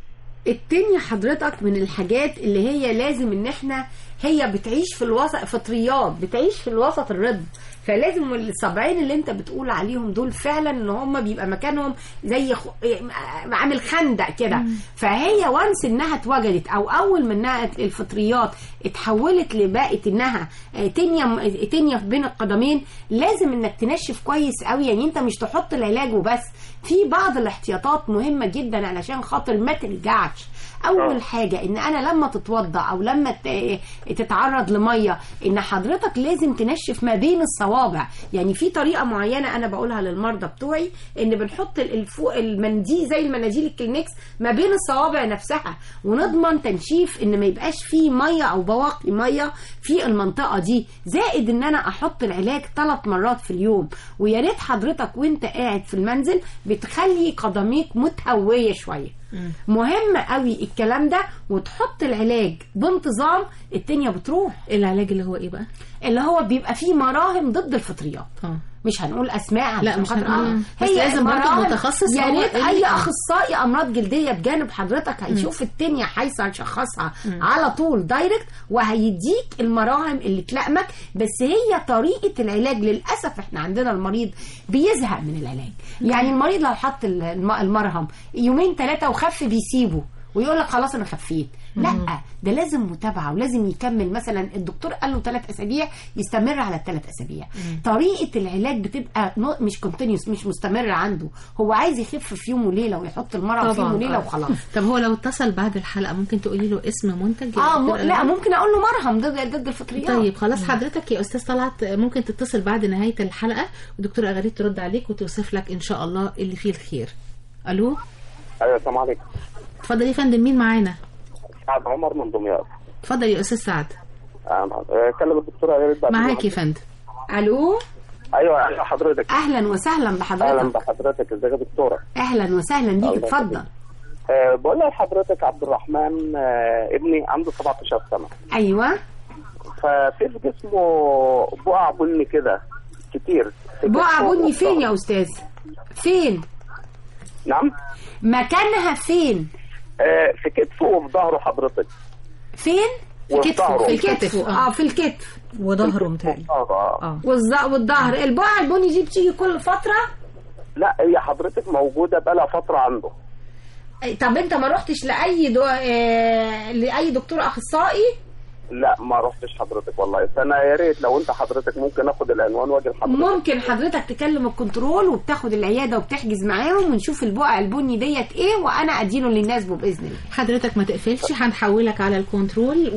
التانية حضرتك من الحاجات اللي هي لازم ان احنا هي بتعيش في الوسط فطريات بتعيش في الوسط الرد فلازم السبعين اللي انت بتقول عليهم دول فعلا ان هم بيبقى مكانهم زي خ... عامل خندق كده فهي وانس انها اتوجدت او اول ما انها الفطريات اتحولت لبقت انها آه، تنية تنية بين القدمين لازم انك تنشف كويس قوي يعني انت مش تحط العلاج وبس في بعض الاحتياطات مهمة جدا علشان خاطر ما ترجعش اول آه. حاجه ان انا لما تتوضا او لما ت- تتعرض لميه ان حضرتك لازم تنشف ما بين الصوابع يعني في طريقه معينه انا بقولها للمرضى بتوعي ان بنحط ال- الفوق المنديل زي المناديل الكلينكس ما بين الصوابع نفسها ونضمن تنشيف ان ما يبقاش فيه ميه او بواقي ميه في المنطقه دي زائد ان انا احط العلاج ثلاث مرات في اليوم ويا ريت حضرتك وانت قاعد في المنزل بتخلي قدميك متهويه شويه مهم قوي الكلام ده وتحط العلاج بانتظام الدنيا بتروح العلاج اللي هو ايه بقى؟ اللي هو بيبقى فيه مراهم ضد الفطريات اه مش هنقول اسماء لا، علشان مش خاطر- هنقول. آه. بس هي لازم برضه مراهم. متخصص يا هو ريت اللي- اي آه. اخصائي امراض جلديه بجانب حضرتك هيشوف الدنيا هيشخصها على طول دايركت وهيديك المراهم اللي تلائمك بس هي طريقه العلاج للاسف احنا عندنا المريض بيزهق من العلاج يعني المريض لو حط الم- المرهم يومين ثلاثه وخف بيسيبه ويقول لك خلاص انا خفيت لا ده لازم متابعه ولازم يكمل مثلا الدكتور قال له ثلاث اسابيع يستمر على الثلاث اسابيع طريقه العلاج بتبقى نو- مش كونتينيوس مش مستمره عنده هو عايز يخف في يوم وليله ويحط المرهم في يوم وليله آه. وخلاص طب هو لو اتصل بعد الحلقه ممكن تقولي له اسم منتج اه م... يقدر- لا ممكن اقول له مرهم ضد ضد الفطريات طيب خلاص حضرتك يا استاذ طلعت ممكن تتصل بعد نهايه الحلقه والدكتوره اغاريد ترد عليك وتوصف لك ان شاء الله اللي فيه الخير الو ايوه السلام عليكم اتفضل يا فندم مين معانا سعد عمر من دمياط اتفضل يا استاذ سعد آه، آه، كلم الدكتوره يا ريت بعد معاك يا ما- فندم الو ايوه ايوه حضرتك اهلا وسهلا اهلا بحضرتك بحضرتك ازيك يا دكتوره اهلا وسهلا بيك الله اتفضل يخليك. آه، بقول لحضرتك عبد الرحمن آه، ابني عنده 17 سنه ايوه ففي في جسمه بقع بني كده كتير في بقع كتفه بني فين وفي يا استاذ فين نعم مكانها فين آه، في كتفه وفي ظهره حضرتك فين في وفي كتفه ظهره. في الكتف اه في الكتف وظهره متهيألي اه والظ- والظهر البقع البني دي بتيجي كل فتره لا هي حضرتك موجوده بقالها فتره عنده أي- طب انت ما رحتش لاي دو... آه... لاي دكتور اخصائي لا ما رحتش حضرتك والله فانا يا ريت لو انت حضرتك ممكن اخد العنوان واجي لحضرتك ممكن حضرتك تكلم الكنترول وبتاخد العياده وبتحجز معاهم ونشوف البقع البني ديت ايه وانا اديله اللي يناسبه باذن الله حضرتك ما تقفلش هنحولك على الكنترول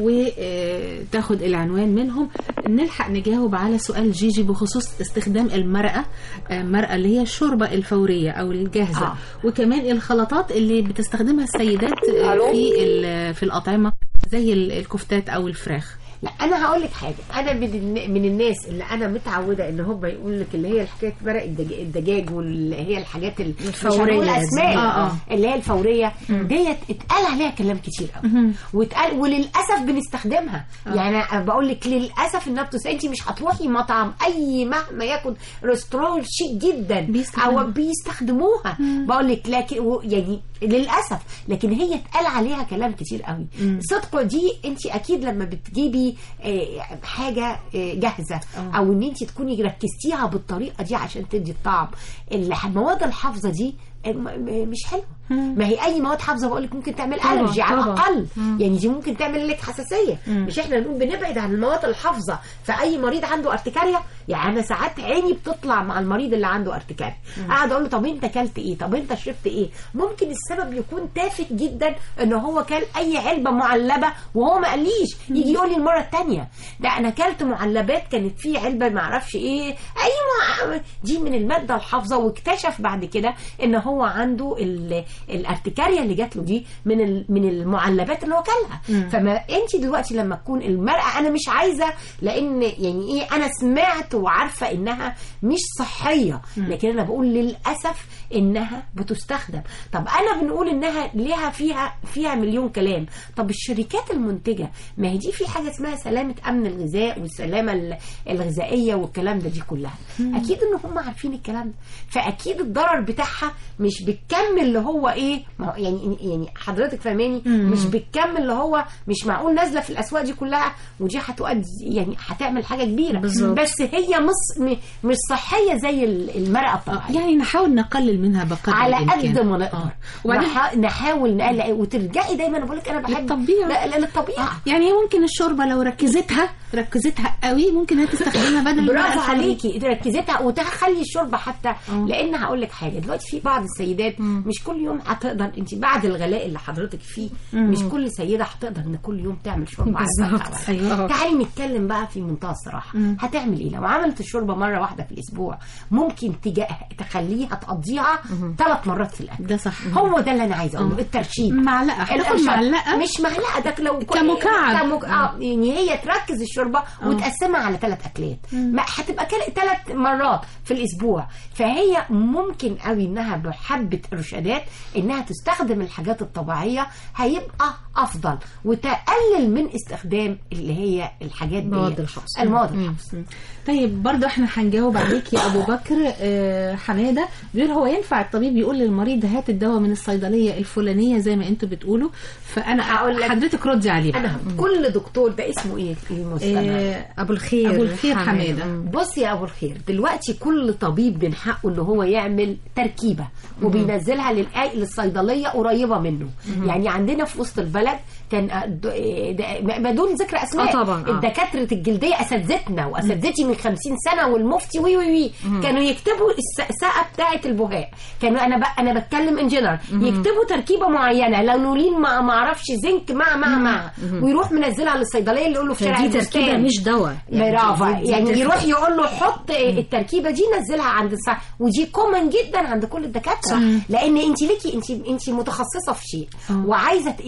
وتاخد العنوان منهم نلحق نجاوب على سؤال جيجي بخصوص استخدام المرأة آه، المرأة اللي هي الشوربة الفورية أو الجاهزة آه. وكمان الخلطات اللي بتستخدمها السيدات آه، ألو؟ في ال- في الأطعمة زي ال- الكفتات أو الفراخ لا انا هقول لك حاجه انا من الن- من الناس اللي انا متعوده ان هم يقول لك اللي هي الحكايه مرق الدج- الدجاج واللي هي الحاجات ال- مش الفورية هنقول دي. اسماء آه، آه. اللي هي الفوريه ديت اتقال عليها كلام كتير قوي واتقال وللاسف بنستخدمها يعني أنا بقول لك للاسف انها بتس... انت مش هتروحي مطعم اي مهما يكن ريستوران شيك جدا بيستخدموها. او بيستخدموها بقول لك لكن و- يعني للاسف لكن هي اتقال عليها كلام كتير قوي صدقه دي انت اكيد لما بتجيبي آه، حاجه آه، جاهزه او ان انت تكوني ركزتيها بالطريقه دي عشان تدي الطعم المواد الحافظه دي آه، م- م- مش حلوه ما هي اي مواد حافظه بقول لك ممكن تعمل طبعاً، الرجي على طبعاً. الاقل يعني دي ممكن تعمل لك حساسيه مش احنا نقول بنبعد عن المواد الحافظه فاي مريض عنده ارتكاريا يعني انا ساعات عيني بتطلع مع المريض اللي عنده ارتكاريا قاعد اقول له طب انت اكلت ايه طب انت شربت ايه ممكن السبب يكون تافه جدا ان هو كل اي علبه معلبه وهو ما قاليش يجي يقول لي المره الثانيه ده انا اكلت معلبات كانت في علبه ما اعرفش ايه اي مع... دي من الماده الحافظه واكتشف بعد كده ان هو عنده ال... الارتكاريا اللي جات له دي من ال... من المعلبات اللي هو كلها فما انت دلوقتي لما تكون المرأة انا مش عايزه لان يعني ايه انا سمعت وعارفه انها مش صحيه لكن انا بقول للاسف انها بتستخدم طب انا بنقول انها ليها فيها فيها مليون كلام طب الشركات المنتجه ما هي دي في حاجه اسمها سلامه امن الغذاء والسلامه ال- الغذائيه والكلام ده دي كلها اكيد ان هم عارفين الكلام ده فاكيد الضرر بتاعها مش بالكم اللي هو ايه ما هو يعني يعني حضرتك فاهماني مش بالكم اللي هو مش معقول نازله في الاسواق دي كلها ودي هتؤدي يعني هتعمل حاجه كبيره بالظبط. بس هي مص م- مش صحيه زي ال- المرأة الطبيعيه يعني نحاول نقلل منها بقدر على الإمكان. قد ما نقدر آه. وبعدين نح- نحاول نقلق وترجعي دايما انا بقول لك انا بحب للطبيعة. لا لا للطبيعه يعني ممكن الشوربة لو ركزتها ركزتها قوي ممكن هي تستخدمها بدل المرقة برافو الفورية. عليكي ركزتها وتخلي الشوربه حتى لان هقول لك حاجه دلوقتي في بعض السيدات مش كل يوم هتقدر انت بعد الغلاء اللي حضرتك فيه مش كل سيده هتقدر ان كل يوم تعمل شوربه على بالظبط. فترة. أيوة. تعالي نتكلم بقى في منتهى الصراحه هتعمل ايه لو عملت الشوربه مره واحده في الاسبوع ممكن تجا تخليها تقضيها ثلاث مرات في الاكل ده صح هو ده اللي انا عايزه اقوله الترشيد معلقة هتاخد الإرشاد. معلقة مش معلقه ده لو كمكعب. كمك... آه يعني هي تركز الشوربه وتقسمها على ثلاث اكلات ما هتبقى ثلاث مرات في الاسبوع فهي ممكن قوي انها بحبه ارشادات انها تستخدم الحاجات الطبيعيه هيبقى افضل وتقلل من استخدام اللي هي الحاجات دي المواد الحافظة. المواد الحافظه طيب برضو احنا هنجاوب عليك يا ابو بكر آه، حماده بيقول هو ينفع الطبيب يقول للمريض هات الدواء من الصيدليه الفلانيه زي ما انتوا بتقولوا فانا هقول لك- حضرتك ردي عليه بقى. انا كل دكتور ده اسمه ايه في المستمع آه، ابو الخير ابو الخير حماده بص يا ابو الخير دلوقتي كل طبيب من حقه ان هو يعمل تركيبه وبينزلها للآي للصيدليه قريبه منه يعني عندنا في وسط البلد كان آه، د- آه، د- ما دون ذكر اسماء آه طبعاً، آه. الدكاتره الجلديه اساتذتنا واساتذتي من 50 سنه والمفتي وي وي وي كانوا يكتبوا السقه بتاعه البهاء كانوا انا بقى انا بتكلم انجينر يكتبوا تركيبه معينه لانولين مع ما اعرفش زنك مع مع مع ويروح منزلها للصيدليه اللي يقول له في شارع فدي تركيبه البستان. مش دواء برافو دي- دي يعني تفرق. يروح يقول له حط التركيبه دي نزلها عند الصح ودي كومن جدا عند كل الدكاتره لان انت ليكي انت انت متخصصه في شيء وعايزه ت- انك ت-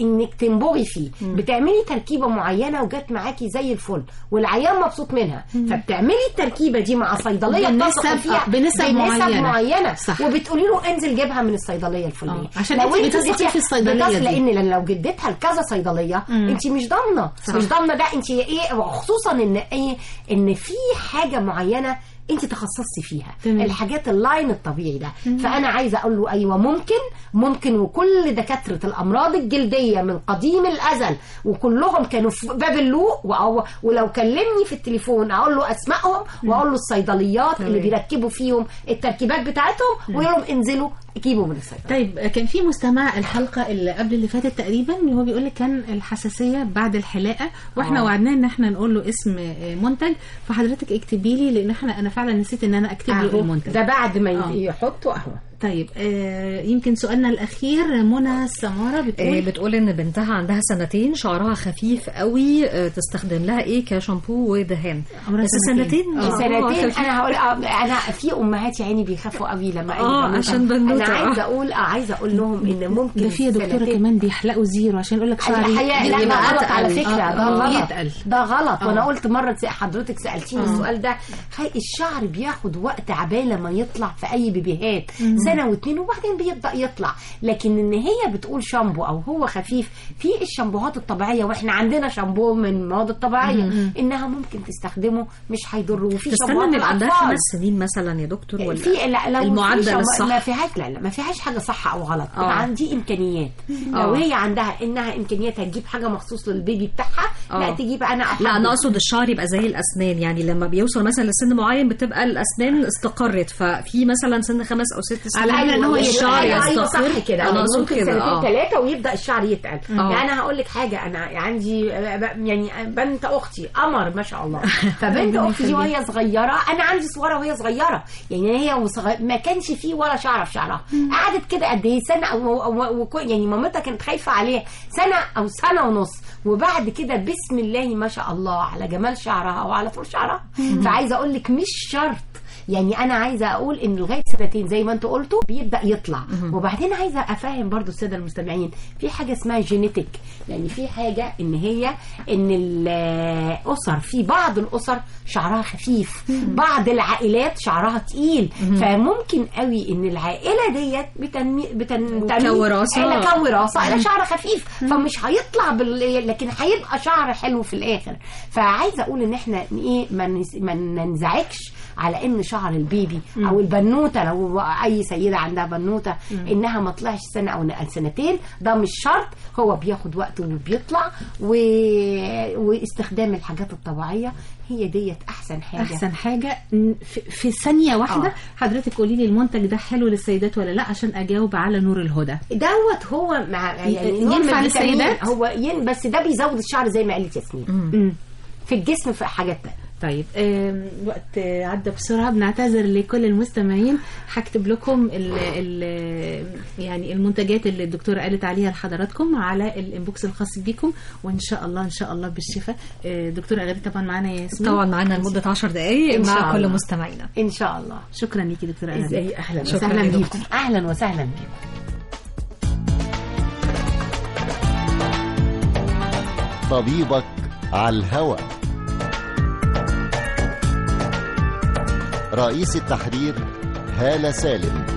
تنبغي فيه بتعملي تركيبه معينه وجت معاكي زي الفل والعيان مبسوط منها فبتعملي التركيبه دي مع صيدليه بنسب- بتثق فيها آه، بنسب معينة. معينه صح. وبتقولي له انزل جيبها من الصيدليه الفلانيه آه، عشان لو أنت انت بتثقي اديتيها- في الصيدلية بتصل- دي. لان لو جدتها لكذا صيدليه انت مش ضامنه مش ضامنه ده انت ايه وخصوصا ان ايه ان في حاجه معينه انت تخصصتي فيها تمام. الحاجات اللاين الطبيعي ده فانا عايزه اقول له ايوه ممكن ممكن وكل دكاتره الامراض الجلديه من قديم الازل وكلهم كانوا في باب اللوق وأو- ولو كلمني في التليفون اقول له اسمائهم واقول له الصيدليات اللي بيركبوا فيهم التركيبات بتاعتهم ويقول لهم انزلوا جيبوا من الصيدليه طيب كان في مستمع الحلقه اللي قبل اللي فاتت تقريبا اللي هو بيقول لك كان الحساسيه بعد الحلاقه واحنا آه. وعدناه ان احنا نقول له اسم آه، منتج فحضرتك اكتبي لي لان احنا انا فعلا نسيت ان انا اكتب له أهو، المنتج ده بعد ما آه. يحطوا اهو طيب آه يمكن سؤالنا الاخير منى سماره آه، بتقول بتقول ان بنتها عندها سنتين شعرها خفيف قوي آه، تستخدم لها ايه كشامبو ودهان عمرها بس سنتين. سنتين آه. شعرها سنتين خفيف. انا هقول آه، انا في امهات يا عيني بيخافوا قوي لما أي آه، بنوتة. عشان بنوتة، انا آه. عايزه اقول اه عايزه اقول لهم ان ممكن ده في يا دكتوره سنتين- كمان بيحلقوا زيرو عشان يقول لك شعري الحقيقه لا ده يبقى غلط أتقل. على فكره آه، ده آه، غلط يتقل. ده غلط آه. وانا قلت مره تس- حضرتك سالتيني السؤال ده هاي الشعر بياخد وقت عباله ما يطلع في اي بيبيهات سنه واتنين وبعدين بيبدا يطلع لكن ان هي بتقول شامبو او هو خفيف في الشامبوهات الطبيعيه واحنا عندنا شامبو من المواد الطبيعيه انها ممكن تستخدمه مش هيضر وفي تستنى شامبوهات ان يبقى عندها للأطفال. خمس سنين مثلا يا دكتور ولا في لا لو المعدل في شم- الصح ما فيهاش لا لا ما فيهاش حاجه صح او غلط آه. طبعا دي امكانيات لو آه. هي عندها انها امكانياتها تجيب حاجه مخصوص للبيبي بتاعها لا آه. تجيب انا لا أحدد. انا اقصد الشعر يبقى زي الاسنان يعني لما بيوصل مثلا لسن معين بتبقى الاسنان استقرت ففي مثلا سن خمس او ست سنين على أمل إن هو الشعر أيوة، أيوة يستقر صح كده انا يعني اقصد ممكن كده سنتين اه ثلاثه ويبدا الشعر يتقل آه. يعني انا هقول لك حاجه انا عندي يعني بنت اختي قمر ما شاء الله فبنت اختي دي وهي صغيره انا عندي صوره وهي صغيره يعني هي وصغ... ما كانش فيه ولا شعره في شعرها قعدت كده قد ايه سنه او أو- وكو- يعني مامتها كانت خايفه عليها سنه او سنه ونص وبعد كده بسم الله ما شاء الله على جمال شعرها وعلى طول شعرها فعايزه اقول لك مش شرط يعني انا عايزه اقول ان لغايه سنتين زي ما انتوا قلتوا بيبدا يطلع وبعدين عايزه افهم برضو الساده المستمعين في حاجه اسمها جينيتك يعني في حاجه ان هي ان الاسر في بعض الاسر شعرها خفيف بعض العائلات شعرها تقيل فممكن قوي ان العائله ديت بتنمي بتنتمي كوراثة. الى كوراثه الى شعر خفيف فمش هيطلع بال... لكن هيبقى شعر حلو في الاخر فعايزه اقول ان احنا ايه ما نس- ما ننزعجش على ان شعر البيبي او البنوته لو اي سيده عندها بنوته انها ما طلعش سنه او سنتين ده مش شرط هو بياخد وقت وبيطلع و... واستخدام الحاجات الطبيعيه هي ديت احسن حاجه احسن حاجه ن- في, في ثانيه واحده آه. حضرتك قولي لي المنتج ده حلو للسيدات ولا لا عشان اجاوب على نور الهدى دوت هو مع يعني نوع ينفع من الفيتامين. للسيدات؟ هو ين بس ده بيزود الشعر زي ما قالت ياسمين مم. في الجسم في حاجات تانية طيب آم، وقت آه، عدى بسرعه بنعتذر لكل المستمعين هكتب لكم ال ال يعني المنتجات اللي الدكتوره قالت عليها لحضراتكم على الانبوكس الخاص بيكم وان شاء الله ان شاء الله بالشفاء آه، دكتوره غريب طبعا معانا يا ياسمين طبعا معانا لمده 10 دقائق إن شاء مع كل الله. مستمعينا ان شاء الله شكرا ليكي دكتوره غريب ازاي اهلا شكراً وسهلا يا بيكم دكتور. اهلا وسهلا بيكم طبيبك على الهوى رئيس التحرير هالة سالم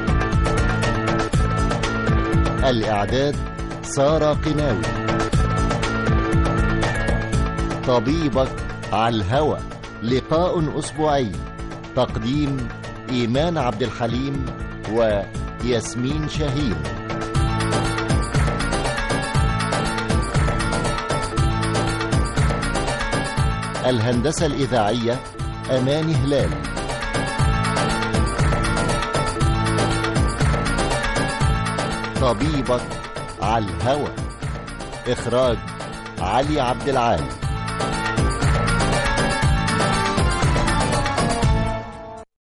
الإعداد سارة قناوي طبيبك على الهوى لقاء أسبوعي تقديم إيمان عبد الحليم وياسمين شاهين الهندسة الإذاعية أمان هلال طبيبك على الهوى إخراج علي عبد العال